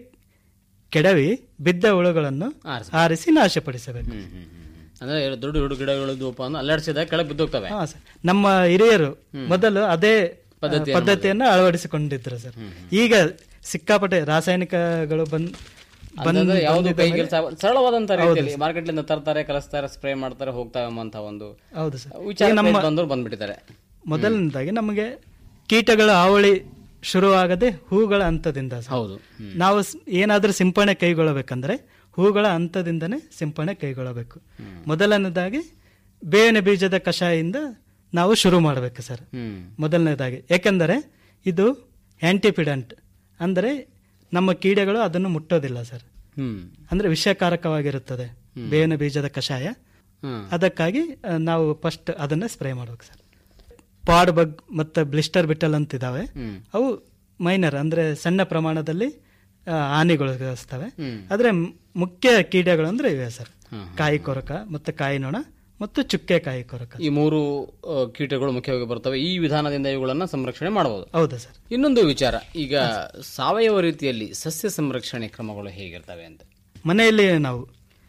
ಕೆಡವಿ ಬಿದ್ದ ಹುಳುಗಳನ್ನು ಆರಿಸಿ ನಾಶಪಡಿಸಬೇಕು ಅಂದ್ರೆ ಎರಡು ದೊಡ್ಡ ದೊಡ್ಡ ಗಿಡಗಳಿದ್ವಪ್ಪ ಅಂದ್ರೆ ಅಲ್ಲಾಡಿಸಿದಾಗ ಕೆಳಗೆ ಬಿದ್ದೋಗ್ತವೆ ಹಾ, ಸರ್. ನಮ್ಮ ಹಿರಿಯರು ಮೊದಲು ಅದೇ ಆ, ಪದ್ಧತಿಯನ್ನು ಪದ್ಧತಿಯನ್ನು ಅಳವಡಿಸಿಕೊಂಡಿದ್ರು ಸರ್ ಈಗ ಸಿಕ್ಕಾಪಟ್ಟೆ ರಾಸಾಯನಿಕಗಳು ಬಂದ್ ಅಂತಂದ್ರೆ ಯಾವುದು ಬಂದಿದ್ದ ಕೈ ಮೇಲೆ- ಕೆಲಸ ಸರಳವಾದಂತ ಹೌದು ರೀತಿಯಲ್ಲಿ ಮಾರ್ಕೆಟ್ಲಿಂದ ತರ್ತಾರೆ ಕಲಿಸ್ತಾರೆ ಸ್ಪ್ರೇ ಮಾಡ್ತಾರೆ ಹೋಗ್ತಾವೆ ಅಂತ ಒಂದು ಹೌದು ಸರ್. ವಿಚಾರ ಈಗ ನಮ್ಮ- ಬಂದವರು ಬಂದ್ಬಿಟ್ಟಿದ್ದಾರೆ ಮೊದಲನೇದಾಗಿ ನಮಗೆ ಕೀಟಗಳ ಹಾವಳಿ ಶುರುವಾಗದೆ ಹೂಗಳ ಹಂತದಿಂದ ಸರ್. ಹೌದು. ನಾವು ಸ್- ಏನಾದ್ರೂ ಸಿಂಪರಣೆ ಕೈಗೊಳ್ಳಬೇಕಂದ್ರೆ ಹೂಗಳ ಹಂತದಿಂದನೇ ಸಿಂಪರಣೆ ಕೈಗೊಳ್ಳಬೇಕು ಮೊದಲನೇದಾಗಿ ಬೇವಿನ ಬೀಜದ ಕಷಾಯದಿಂದ ನಾವು ಶುರು ಮಾಡಬೇಕು ಸರ್ ಹ್ಮ್. ಮೊದಲನೇದಾಗಿ ಯಾಕೆಂದರೆ ಇದು ಆಂಟಿಪಿಡೆಂಟ್ ಅಂದರೆ ನಮ್ಮ ಕೀಡೆಗಳು ಅದನ್ನು ಮುಟ್ಟೋದಿಲ್ಲ ಸರ್ ಹ್ಮ್ ಅಂದ್ರೆ ವಿಷಕಾರಕವಾಗಿರುತ್ತದೆ ಬೇವಿನ ಬೀಜದ ಕಷಾಯ ಹ್ಮ್. ಅದಕ್ಕಾಗಿ ಆ, ನಾವು ಫಸ್ಟ್ ಅದನ್ನ ಸ್ಪ್ರೇ ಮಾಡ್ಬೇಕು ಸರ್ ಪಾಡ್ ಬಗ್ ಮತ್ತು ಬ್ಲಿಸ್ಟರ್ ಬಿಟ್ಟಲ್ ಅಂತಿದ್ದಾವೆ ಹ್ಮ್. ಅವು ಮೈನರ್ ಅಂದ್ರೆ ಸಣ್ಣ ಪ್ರಮಾಣದಲ್ಲಿ ಆ, ಹಾನಿಗೊಳಗಿಸ್ತವೆ ಹ್ಮ್. ಆದ್ರೆ ಮ್- ಮುಖ್ಯ ಕೀಡೆಗಳು ಅಂದ್ರೆ ಇವೆ ಸರ್ ಹ್ಮ್. ಕಾಯಿ ಕೊರಕ ಮತ್ತು ಕಾಯಿ ನೊಣ ಮತ್ತು ಚುಕ್ಕೆ ಕಾಯಿ ಕೊರಕ ಈ ಮೂರು ಆ, ಕೀಟಗಳು ಮುಖ್ಯವಾಗಿ ಬರ್ತವೆ ಈ ವಿಧಾನದಿಂದ ಇವುಗಳನ್ನ ಸಂರಕ್ಷಣೆ ಮಾಡಬಹುದು ಹೌದಾ ಸರ್ ಇನ್ನೊಂದು ವಿಚಾರ ಈಗ ಸಾವಯವ ರೀತಿಯಲ್ಲಿ ಸಸ್ಯ ಸಂರಕ್ಷಣೆ ಕ್ರಮಗಳು ಹೇಗಿರ್ತವೆ ಅಂತ ಮನೆಯಲ್ಲಿ ನಾವು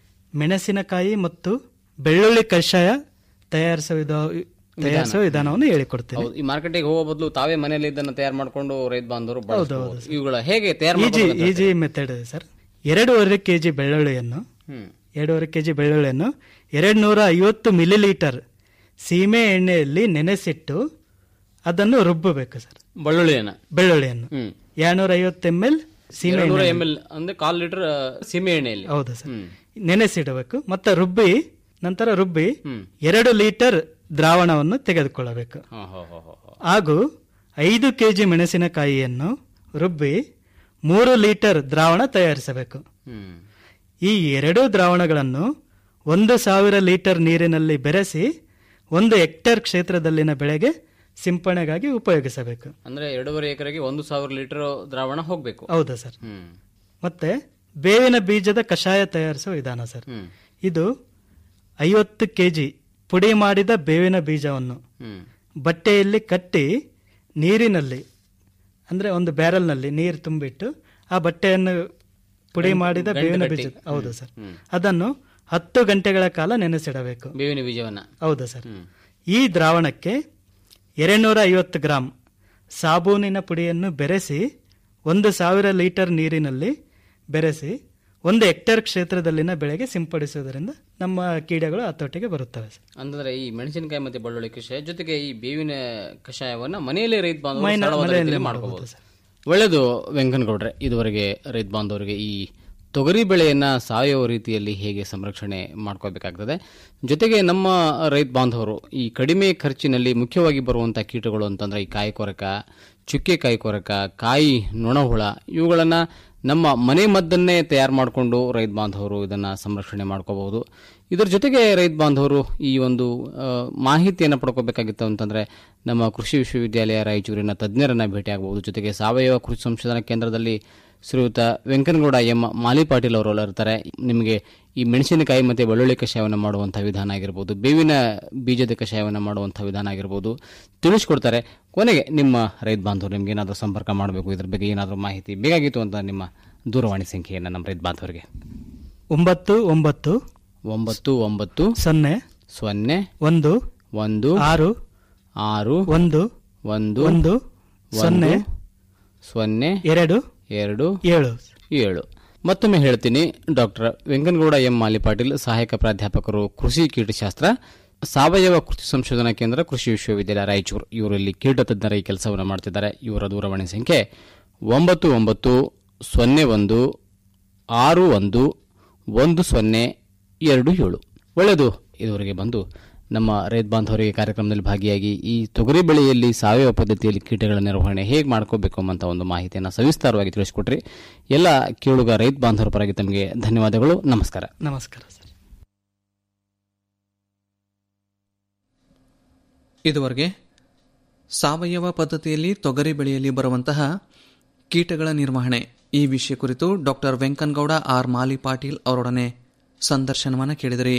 ಮೆಣಸಿನಕಾಯಿ ಮತ್ತು ಬೆಳ್ಳುಳ್ಳಿ ಕಷಾಯ ತಯಾರಿಸುವ ವಿಧ- ತಯಾರಿಸುವ ವಿಧಾನವನ್ನು ಹೇಳಿಕೊಡ್ತೀನಿ ಹೌದು ಈ ಮಾರ್ಕೆಟಿಗೆ ಹೋಗೋ ಬದಲು ತಾವೇ ಮನೆಯಲ್ಲಿ ಇದನ್ನ ತಯಾರು ಮಾಡಿಕೊಂಡು ರೈತ ಬಾಂಧವರು ಹೌದು, ಬಳಸಬಹುದು ಹೌದು. ಇವುಗಳ ಹೇಗೆ ತಯಾರು ಈಜಿ ಮಾಡ್ಬೋದು ಅಂತ ಈಜಿ ಮೆಥಡ್ ಇದೆ ಸರ್ ಎರಡೂವರೆ ಕೆ ಜಿ ಬೆಳ್ಳುಳ್ಳಿಯನ್ನು ಹ್ಮ್. ಎರಡೂವರೆ ಕೆ ಜಿ ಬೆಳ್ಳುಳ್ಳಿಯನ್ನು ಎರಡು ನೂರ ಐವತ್ತು ಮಿಲಿ ಲೀಟರ್ ಸೀಮೆ ಎಣ್ಣೆಯಲ್ಲಿ ನೆನೆಸಿಟ್ಟು ಅದನ್ನು ರುಬ್ಬಬೇಕು ಸರ್ ಬೆಳ್ಳುಳ್ಳಿಯನ್ನ ಬೆಳ್ಳುಳ್ಳಿಯನ್ನು ಹ್ಮ್. ಎರಡ್ನೂರ ಐವತ್ತು ಎಮ್ ಎಲ್ ಸೀಮೆ ಎರಡ್ನೂರ ಎಣ್ಣೆ ಎಂ ಎಲ್ ಅಂದ್ರೆ ಕಾಲ್ ಲೀಟರ್ ಸೀಮೆ ಎಣ್ಣೆಯಲ್ಲಿ ಹೌದು ಸರ್ ಹ್ಮ್. ನೆನೆಸಿಡಬೇಕು ಮತ್ತೆ ರುಬ್ಬಿ ನಂತರ ರುಬ್ಬಿ ಹ್ಮ್. ಎರಡು ಲೀಟರ್ ದ್ರಾವಣವನ್ನು ತೆಗೆದುಕೊಳ್ಳಬೇಕು ಹಾ, ಹಾ, ಹಾ, ಹಾ, ಹಾ. ಹಾಗೂ ಐದು ಕೆಜಿ ಮೆಣಸಿನಕಾಯಿಯನ್ನು ರುಬ್ಬಿ ಮೂರು ಲೀಟರ್ ದ್ರಾವಣ ತಯಾರಿಸಬೇಕು ಹ್ಮ್. ಈ ಎರಡೂ ದ್ರಾವಣಗಳನ್ನು ಒಂದು ಸಾವಿರ ಲೀಟರ್ ನೀರಿನಲ್ಲಿ ಬೆರೆಸಿ ಒಂದು ಹೆಕ್ಟೇರ್ ಕ್ಷೇತ್ರದಲ್ಲಿನ ಬೆಳೆಗೆ ಸಿಂಪರಣೆಗಾಗಿ ಉಪಯೋಗಿಸಬೇಕು ಅಂದ್ರೆ ಎರಡೂವರೆ ಎಕರೆಗೆ ಒಂದು ಸಾವಿರ ಲೀಟರ್ ದ್ರಾವಣ ಹೋಗ್ಬೇಕು ಹೌದಾ ಸರ್ ಹ್ಮ್ ಮತ್ತೆ ಬೇವಿನ ಬೀಜದ ಕಷಾಯ ತಯಾರಿಸುವ ವಿಧಾನ ಸರ್ ಹ್ಮ್. ಇದು ಐವತ್ತು ಕೆಜಿ ಪುಡಿ ಮಾಡಿದ ಬೇವಿನ ಬೀಜವನ್ನು ಹ್ಮ್. ಬಟ್ಟೆಯಲ್ಲಿ ಕಟ್ಟಿ ನೀರಿನಲ್ಲಿ ಅಂದ್ರೆ ಒಂದು ಬ್ಯಾರಲ್ನಲ್ಲಿ ನೀರು ತುಂಬಿಟ್ಟು ಆ ಬಟ್ಟೆಯನ್ನು ಪುಡಿ ಗಂಟು- ಮಾಡಿದ ಗಂಟು ಬೇವಿನ ಕಟ್ಟಿ. ಬೀಜ ಹೌದು ಹ್ಮ್. ಸರ್ ಹ್ಮ್. ಅದನ್ನು ಹತ್ತು ಗಂಟೆಗಳ ಕಾಲ ನೆನೆಸಿಡಬೇಕು ಬೇವಿನ ಬೀಜವನ್ನ ಹೌದು ಸರ್ ಈ ದ್ರಾವಣಕ್ಕೆ ಎರಡ್ನೂರ ಐವತ್ತು ಗ್ರಾಂ ಸಾಬೂನಿನ ಪುಡಿಯನ್ನು ಬೆರೆಸಿ ಒಂದು ಸಾವಿರ ಲೀಟರ್ ನೀರಿನಲ್ಲಿ ಬೆರೆಸಿ ಒಂದು ಹೆಕ್ಟೇರ್ ಕ್ಷೇತ್ರದಲ್ಲಿನ ಬೆಳೆಗೆ ಸಿಂಪಡಿಸುವುದರಿಂದ ನಮ್ಮ ಕೀಡೆಗಳು ಹತೋಟಿಗೆ ಬರುತ್ತವೆ ಸರ್ ಅಂದ್ರೆ ಈ ಮೆಣಸಿನಕಾಯಿ ಮತ್ತೆ ಬೆಳ್ಳುಳ್ಳಿ ಕಷಾಯ ಜೊತೆಗೆ ಈ ಬೇವಿನ ಕಷಾಯವನ್ನ ಮನೆಯಲ್ಲೇ ರೈತ ಬಾಂಧವರು ಮೈನ- ಸರಳವಾದ ಮನೆಯಲ್ಲೇ ರೀತಿಯಲ್ಲಿ ಮಾಡ್ಬೋದು ಮಾಡ್ಕೋಬಹುದು ಒಳ್ಳೆಯದು ವೆಂಕನಗೌಡ್ರೆ ಇದುವರೆಗೆ ರೈತ ಬಾಂಧವರಿಗೆ ಈ ತೊಗರಿ ಬೆಳೆಯನ್ನ ಸಾವಯವ ರೀತಿಯಲ್ಲಿ ಹೇಗೆ ಸಂರಕ್ಷಣೆ ಮಾಡ್ಕೋಬೇಕಾಗ್ತದೆ ಜೊತೆಗೆ ನಮ್ಮ ರೈತ ಬಾಂಧವರು ಈ ಕಡಿಮೆ ಖರ್ಚಿನಲ್ಲಿ ಮುಖ್ಯವಾಗಿ ಬರುವಂಥ ಕೀಟಗಳು ಅಂತಂದ್ರೆ ಈ ಕಾಯಿ ಕೊರಕ ಚುಕ್ಕೆ ಕಾಯಿ ಕೊರಕ ಕಾಯಿ ನೊಣಹುಳ ಇವುಗಳನ್ನ ನಮ್ಮ ಮನೆ ಮದ್ದನ್ನೇ ತಯಾರು ಮಾಡಿಕೊಂಡು ರೈತ ಬಾಂಧವರು ಇದನ್ನ ಸಂರಕ್ಷಣೆ ಮಾಡ್ಕೋಬಹುದು ಇದರ ಜೊತೆಗೆ ರೈತ ಬಾಂಧವರು ಈ ಒಂದು ಆ, ಮಾಹಿತಿಯನ್ನು ಪಡ್ಕೋಬೇಕಾಗಿತ್ತು ಅಂತಂದ್ರೆ ನಮ್ಮ ಕೃಷಿ ವಿಶ್ವವಿದ್ಯಾಲಯ ರಾಯಚೂರಿನ ತಜ್ಞರನ್ನ ಭೇಟಿಯಾಗಬಹುದು ಜೊತೆಗೆ ಸಾವಯವ ಕೃಷಿ ಸಂಶೋಧನಾ ಕೇಂದ್ರದಲ್ಲಿ ಶ್ರೀಯುತ ವೆಂಕನಗೌಡ ಎಂ ಮಾಲಿ ಪಾಟೀಲ್ ಅವರು ಇರ್ತಾರೆ ನಿಮಗೆ ಈ ಮೆಣಸಿನಕಾಯಿ ಮತ್ತು ಬೆಳ್ಳುಳ್ಳಿ ಕಷಾಯವನ್ನು ಮಾಡುವಂಥ ವಿಧಾನ ಆಗಿರ್ಬೋದು ಬೇವಿನ ಬೀಜದ ಕಷಾಯವನ್ನು ಮಾಡುವಂಥ ವಿಧಾನ ಆಗಿರ್ಬೋದು ತಿಳಿಸ್ಕೊಡ್ತಾರೆ ಕೊನೆಗೆ ನಿಮ್ಮ ರೈತ ಬಾಂಧವರು ನಿಮ್ಗೆ ಏನಾದರೂ ಸಂಪರ್ಕ ಮಾಡಬೇಕು ಇದ್ರ ಬಗ್ಗೆ ಏನಾದರೂ ಮಾಹಿತಿ ಬೇಕಾಗಿತ್ತು ಅಂತ ನಿಮ್ಮ ದೂರವಾಣಿ ಸಂಖ್ಯೆಯನ್ನು ನಮ್ಮ ರೈತ ಬಾಂಧವರಿಗೆ ಒಂಬತ್ತು ಒಂಬತ್ತು ಒಂಬತ್ತು ಒಂಬತ್ತು ಸೊನ್ನೆ ಸೊನ್ನೆ ಒಂದು ಒಂದು ಆರು ಆರು ಒಂದು ಒಂದು ಒಂದು ಸೊನ್ನೆ ಸೊನ್ನೆ ಎರಡು ಎರಡು ಏಳು ಏಳು ಮತ್ತೊಮ್ಮೆ ಹೇಳ್ತೀನಿ ಡಾಕ್ಟರ್ ವೆಂಕನಗೌಡ ಎಂ ಮಾಲಿ ಪಾಟೀಲ್ ಸಹಾಯಕ ಪ್ರಾಧ್ಯಾಪಕರು ಕೃಷಿ ಕೀಟಶಾಸ್ತ್ರ ಸಾವಯವ ಕೃಷಿ ಸಂಶೋಧನಾ ಕೇಂದ್ರ ಕೃಷಿ ವಿಶ್ವವಿದ್ಯಾಲಯ ರಾಯಚೂರು ಇವರು ಇಲ್ಲಿ ಕೀಟ ತಜ್ಞರ ಈ ಕೆಲಸವನ್ನು ಮಾಡ್ತಿದ್ದಾರೆ ಇವರ ದೂರವಾಣಿ ಸಂಖ್ಯೆ ಒಂಬತ್ತು ಒಂಬತ್ತು ಸೊನ್ನೆ ಒಂದು ಆರು ಒಂದು ಒಂದು ಸೊನ್ನೆ ಎರಡು ಏಳು ಒಳ್ಳೆಯದು ಇದುವರೆಗೆ ಬಂದು ನಮ್ಮ ರೈತ ಬಾಂಧವರಿಗೆ ಕಾರ್ಯಕ್ರಮದಲ್ಲಿ ಭಾಗಿಯಾಗಿ ಈ ತೊಗರಿ ಬೆಳೆಯಲ್ಲಿ ಸಾವಯವ ಪದ್ಧತಿಯಲ್ಲಿ ಕೀಟಗಳ ನಿರ್ವಹಣೆ ಹೇಗೆ ಮಾಡ್ಕೋಬೇಕು ಎಂಬಂತ ಒಂದು ಮಾಹಿತಿಯನ್ನು ಸವಿಸ್ತಾರವಾಗಿ ತಿಳಿಸಿಕೊಟ್ರಿ ಎಲ್ಲ ಕೇಳುಗ ರೈತ ಬಾಂಧವರ ಪರವಾಗಿ ತಮಗೆ ಧನ್ಯವಾದಗಳು ನಮಸ್ಕಾರ ನಮಸ್ಕಾರ ಸರ್ ಇದುವರೆಗೆ ಸಾವಯವ ಪದ್ಧತಿಯಲ್ಲಿ ತೊಗರಿ ಬೆಳೆಯಲ್ಲಿ ಬರುವಂತಹ ಕೀಟಗಳ ನಿರ್ವಹಣೆ ಈ ವಿಷಯ ಕುರಿತು ಡಾಕ್ಟರ್ ವೆಂಕನಗೌಡ ಆರ್ ಮಾಲಿ ಪಾಟೀಲ್ ಅವರೊಡನೆ ಸಂದರ್ಶನವನ್ನು ಕೇಳಿದಿರಿ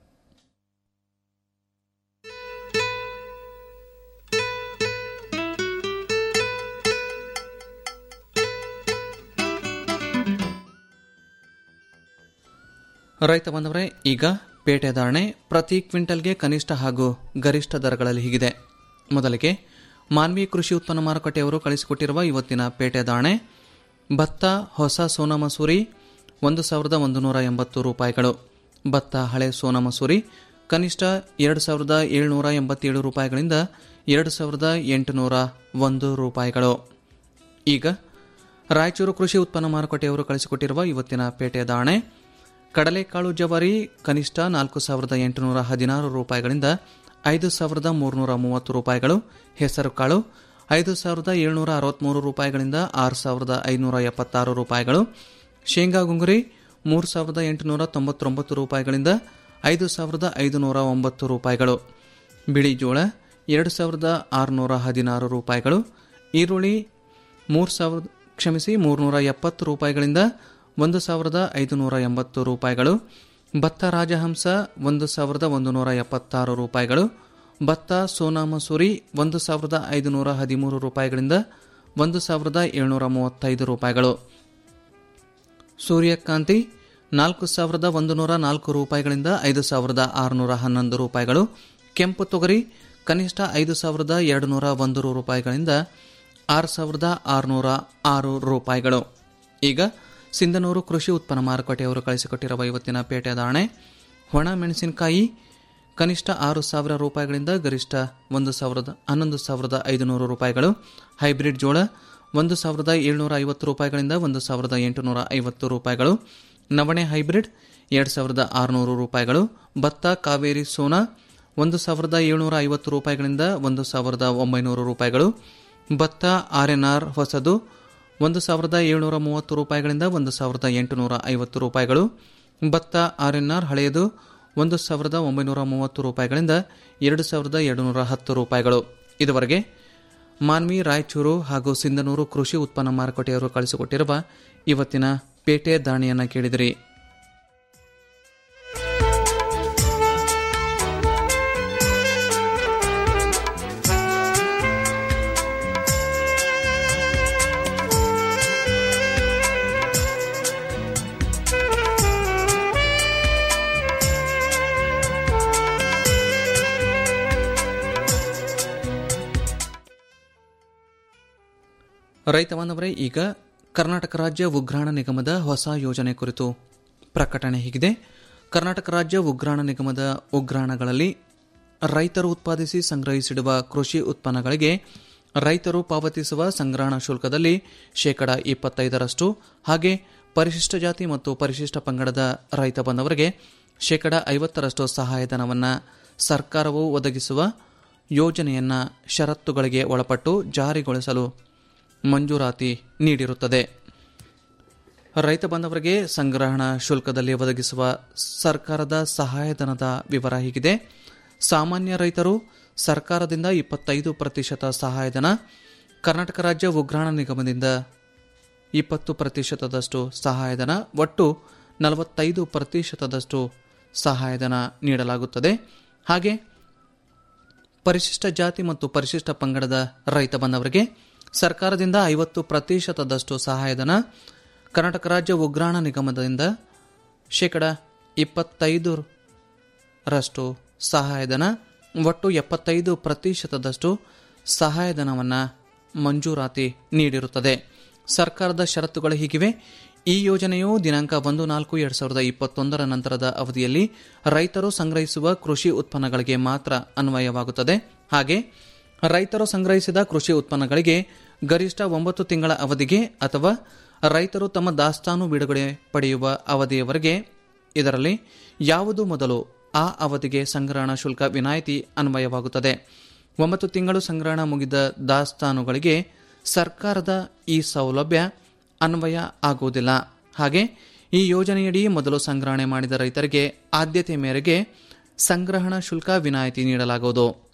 ರೈತ ಬಂದವರೇ ಈಗ ಪೇಟೆ ಧಾರಣೆ ಪ್ರತಿ ಕ್ವಿಂಟಲ್ಗೆ ಕನಿಷ್ಠ ಹಾಗೂ ಗರಿಷ್ಠ ದರಗಳಲ್ಲಿ ಹೀಗಿದೆ ಮೊದಲಿಗೆ ಮಾನ್ವಿ ಕೃಷಿ ಉತ್ಪನ್ನ ಮಾರುಕಟ್ಟೆಯವರು ಕಳಿಸಿಕೊಟ್ಟಿರುವ ಇವತ್ತಿನ ಪೇಟೆ ಧಾರಣೆ ಭತ್ತ ಹೊಸ ಸೋನಾ ಮಸೂರಿ ಒಂದು ಸಾವಿರದ ಒಂದು ನೂರ ಎಂಬತ್ತು ರೂಪಾಯಿಗಳು ಭತ್ತ ಹಳೆ ಸೋನಾ ಮಸೂರಿ ಕನಿಷ್ಠ ಎರಡು ಸಾವಿರದ ಏಳುನೂರ ಎಂಬತ್ತೇಳು ರೂಪಾಯಿಗಳಿಂದ ಎರಡು ಸಾವಿರದ ಎಂಟುನೂರ ಒಂದು ರೂಪಾಯಿಗಳು ಈಗ ರಾಯಚೂರು ಕೃಷಿ ಉತ್ಪನ್ನ ಮಾರುಕಟ್ಟೆಯವರು ಕಳಿಸಿಕೊಟ್ಟಿರುವ ಇವತ್ತಿನ ಪೇಟೆ ದಾಣೆ ಕಡಲೆಕಾಳು ಜವಾರಿ ಕನಿಷ್ಠ ನಾಲ್ಕು ಸಾವಿರದ ಎಂಟುನೂರ ಹದಿನಾರು ರೂಪಾಯಿಗಳಿಂದ ಐದು ಸಾವಿರದ ಮೂರುನೂರ ಮೂವತ್ತು ರೂಪಾಯಿಗಳು ಹೆಸರು ಕಾಳು ಐದು ಸಾವಿರದ ಏಳುನೂರ ಅರವತ್ತ್ಮೂರು ರೂಪಾಯಿಗಳಿಂದ ಆರು ಸಾವಿರದ ಐನೂರ ಎಪ್ಪತ್ತಾರು ರೂಪಾಯಿಗಳು ಶೇಂಗಾ ಗುಂಗುರಿ ಮೂರು ಸಾವಿರದ ಎಂಟುನೂರ ತೊಂಬತ್ತೊಂಬತ್ತು ರೂಪಾಯಿಗಳಿಂದ ಐದು ಸಾವಿರದ ಐದುನೂರ ಒಂಬತ್ತು ರೂಪಾಯಿಗಳು ಬಿಳಿ ಜೋಳ ಎರಡು ಸಾವಿರದ ಆರುನೂರ ಹದಿನಾರು ರೂಪಾಯಿಗಳು ಈರುಳ್ಳಿ ಮೂರು ಸಾವಿರದ ಕ್ಷಮಿಸಿ ಮೂರುನೂರ ಎಪ್ಪತ್ತು ರೂಪಾಯಿಗಳಿಂದ ಒಂದು ಸಾವಿರದ ಐದುನೂರ ಎಂಬತ್ತು ರೂಪಾಯಿಗಳು ಭತ್ತ ರಾಜಹಂಸ ಒಂದು ಸಾವಿರದ ಒಂದು ನೂರ ಎಪ್ಪತ್ತಾರು ರೂಪಾಯಿಗಳು ಭತ್ತ ಸೋನಾ ಮಸೂರಿ ಒಂದು ಸಾವಿರದ ಐದುನೂರ ಹದಿಮೂರು ರೂಪಾಯಿಗಳಿಂದ ಒಂದು ಸಾವಿರದ ಏಳ್ನೂರ ಮೂವತ್ತೈದು ರೂಪಾಯಿಗಳು ಸೂರ್ಯಕಾಂತಿ ನಾಲ್ಕು ಸಾವಿರದ ಒಂದು ನೂರ ನಾಲ್ಕು ರೂಪಾಯಿಗಳಿಂದ ಐದು ಸಾವಿರದ ಆರುನೂರ ಹನ್ನೊಂದು ರೂಪಾಯಿಗಳು ಕೆಂಪು ತೊಗರಿ ಕನಿಷ್ಠ ಐದು ಸಾವಿರದ ಎರಡು ನೂರ ಒಂದು ರೂಪಾಯಿಗಳಿಂದ ಆರು ಸಾವಿರದ ಆರುನೂರ ಆರು ರೂಪಾಯಿಗಳು ಈಗ ಸಿಂಧನೂರು ಕೃಷಿ ಉತ್ಪನ್ನ ಮಾರುಕಟ್ಟೆಯವರು ಕಳಿಸಿಕೊಟ್ಟಿರುವ ಇವತ್ತಿನ ಪೇಟೆ ಧಾರಣೆ ಒಣ ಮೆಣಸಿನಕಾಯಿ ಕನಿಷ್ಠ ಆರು ಸಾವಿರ ರೂಪಾಯಿಗಳಿಂದ ಗರಿಷ್ಠ ಒಂದು ಸಾವಿರದ ಹನ್ನೊಂದು ಸಾವಿರದ ಐದುನೂರು ರೂಪಾಯಿಗಳು ಹೈಬ್ರಿಡ್ ಜೋಳ ಒಂದು ಸಾವಿರದ ಏಳ್ನೂರ ಐವತ್ತು ರೂಪಾಯಿಗಳಿಂದ ಒಂದು ಸಾವಿರದ ಎಂಟುನೂರ ಐವತ್ತು ರೂಪಾಯಿಗಳು ನವಣೆ ಹೈಬ್ರಿಡ್ ಎರಡು ಸಾವಿರದ ಆರುನೂರು ರೂಪಾಯಿಗಳು ಭತ್ತ ಕಾವೇರಿ ಸೋನಾ ಒಂದು ಸಾವಿರದ ಏಳ್ನೂರ ಐವತ್ತು ರೂಪಾಯಿಗಳಿಂದ ಒಂದು ಸಾವಿರದ ಒಂಬೈನೂರು ರೂಪಾಯಿಗಳು ಭತ್ತ ಆರ್ ಎನ್ ಆರ್ ಹೊಸದು ಒಂದು ಸಾವಿರದ ಏಳ್ನೂರ ಮೂವತ್ತು ರೂಪಾಯಿಗಳಿಂದ ಒಂದು ಸಾವಿರದ ಎಂಟುನೂರ ಐವತ್ತು ರೂಪಾಯಿಗಳು ಭತ್ತ ಆರ್ ಎನ್ ಆರ್ ಹಳೆಯದು ಒಂದು ಸಾವಿರದ ಒಂಬೈನೂರ ಮೂವತ್ತು ರೂಪಾಯಿಗಳಿಂದ ಎರಡು ಸಾವಿರದ ಎರಡುನೂರ ಹತ್ತು ರೂಪಾಯಿಗಳು ಇದುವರೆಗೆ ಮಾನ್ವಿ ರಾಯಚೂರು ಹಾಗೂ ಸಿಂಧನೂರು ಕೃಷಿ ಉತ್ಪನ್ನ ಮಾರುಕಟ್ಟೆಯವರು ಕಳಿಸಿಕೊಟ್ಟಿರುವ ಇವತ್ತಿನ ಪೇಟೆ ದಾಣಿಯನ್ನು ಕೇಳಿದಿರಿ ರೈತ ಬಾಂಧವರೇ ಈಗ ಕರ್ನಾಟಕ ರಾಜ್ಯ ಉಗ್ರಾಣ ನಿಗಮದ ಹೊಸ ಯೋಜನೆ ಕುರಿತು ಪ್ರಕಟಣೆ ಹೀಗಿದೆ ಕರ್ನಾಟಕ ರಾಜ್ಯ ಉಗ್ರಾಣ ನಿಗಮದ ಉಗ್ರಾಣಗಳಲ್ಲಿ ರೈತರು ಉತ್ಪಾದಿಸಿ ಸಂಗ್ರಹಿಸಿಡುವ ಕೃಷಿ ಉತ್ಪನ್ನಗಳಿಗೆ ರೈತರು ಪಾವತಿಸುವ ಸಂಗ್ರಹಣಾ ಶುಲ್ಕದಲ್ಲಿ ಶೇಕಡ ಇಪ್ಪತ್ತೈದರಷ್ಟು ಹಾಗೆ ಪರಿಶಿಷ್ಟ ಜಾತಿ ಮತ್ತು ಪರಿಶಿಷ್ಟ ಪಂಗಡದ ರೈತ ಬಂದವರಿಗೆ ಶೇಕಡ ಐವತ್ತರಷ್ಟು ಸಹಾಯಧನವನ್ನು ಸರ್ಕಾರವು ಒದಗಿಸುವ ಯೋಜನೆಯನ್ನು ಷರತ್ತುಗಳಿಗೆ ಒಳಪಟ್ಟು ಜಾರಿಗೊಳಿಸಲು ಮಂಜೂರಾತಿ ನೀಡಿರುತ್ತದೆ ರೈತ ಬಾಂಧವರಿಗೆ ಸಂಗ್ರಹಣಾ ಶುಲ್ಕದಲ್ಲಿ ಒದಗಿಸುವ ಸರ್ಕಾರದ ಸಹಾಯಧನದ ವಿವರ ಹೀಗಿದೆ ಸಾಮಾನ್ಯ ರೈತರು ಸರ್ಕಾರದಿಂದ ಇಪ್ಪತ್ತೈದು ಪ್ರತಿಶತ ಸಹಾಯಧನ ಕರ್ನಾಟಕ ರಾಜ್ಯ ಉಗ್ರಾಣ ನಿಗಮದಿಂದ ಇಪ್ಪತ್ತು ಪ್ರತಿಶತದಷ್ಟು ಸಹಾಯಧನ ಒಟ್ಟು ನಲವತ್ತೈದು ಪ್ರತಿಶತದಷ್ಟು ಸಹಾಯಧನ ನೀಡಲಾಗುತ್ತದೆ ಹಾಗೆ ಪರಿಶಿಷ್ಟ ಜಾತಿ ಮತ್ತು ಪರಿಶಿಷ್ಟ ಪಂಗಡದ ರೈತ ಬಂದವರಿಗೆ ಸರ್ಕಾರದಿಂದ ಐವತ್ತು ಪ್ರತಿಶತದಷ್ಟು ಸಹಾಯಧನ ಕರ್ನಾಟಕ ರಾಜ್ಯ ಉಗ್ರಾಣ ನಿಗಮದಿಂದ ಶೇಕಡ ಇಪ್ಪತ್ತೈದು ರಷ್ಟು ಸಹಾಯಧನ ಒಟ್ಟು ಎಪ್ಪತ್ತೈದು ಪ್ರತಿಶತದಷ್ಟು ಸಹಾಯಧನವನ್ನು ಮಂಜೂರಾತಿ ನೀಡಿರುತ್ತದೆ ಸರ್ಕಾರದ ಷರತ್ತುಗಳು ಹೀಗಿವೆ ಈ ಯೋಜನೆಯು ದಿನಾಂಕ ಒಂದು ನಾಲ್ಕು ಎರಡು ಸಾವಿರದ ಇಪ್ಪತ್ತೊಂದರ ನಂತರದ ಅವಧಿಯಲ್ಲಿ ರೈತರು ಸಂಗ್ರಹಿಸುವ ಕೃಷಿ ಉತ್ಪನ್ನಗಳಿಗೆ ಮಾತ್ರ ಅನ್ವಯವಾಗುತ್ತದೆ ಹಾಗೆ ರೈತರು ಸಂಗ್ರಹಿಸಿದ ಕೃಷಿ ಉತ್ಪನ್ನಗಳಿಗೆ ಗರಿಷ್ಠ ಒಂಬತ್ತು ತಿಂಗಳ ಅವಧಿಗೆ ಅಥವಾ ರೈತರು ತಮ್ಮ ದಾಸ್ತಾನು ಬಿಡುಗಡೆ ಪಡೆಯುವ ಅವಧಿಯವರೆಗೆ ಇದರಲ್ಲಿ ಯಾವುದು ಮೊದಲು ಆ ಅವಧಿಗೆ ಸಂಗ್ರಹಣಾ ಶುಲ್ಕ ವಿನಾಯಿತಿ ಅನ್ವಯವಾಗುತ್ತದೆ ಒಂಬತ್ತು ತಿಂಗಳು ಸಂಗ್ರಹಣ ಮುಗಿದ ದಾಸ್ತಾನುಗಳಿಗೆ ಸರ್ಕಾರದ ಈ ಸೌಲಭ್ಯ ಅನ್ವಯ ಆಗುವುದಿಲ್ಲ ಹಾಗೆ ಈ ಯೋಜನೆಯಡಿ ಮೊದಲು ಸಂಗ್ರಹಣೆ ಮಾಡಿದ ರೈತರಿಗೆ ಆದ್ಯತೆ ಮೇರೆಗೆ ಸಂಗ್ರಹಣಾ ಶುಲ್ಕ ವಿನಾಯಿತಿ ನೀಡಲಾಗುವುದು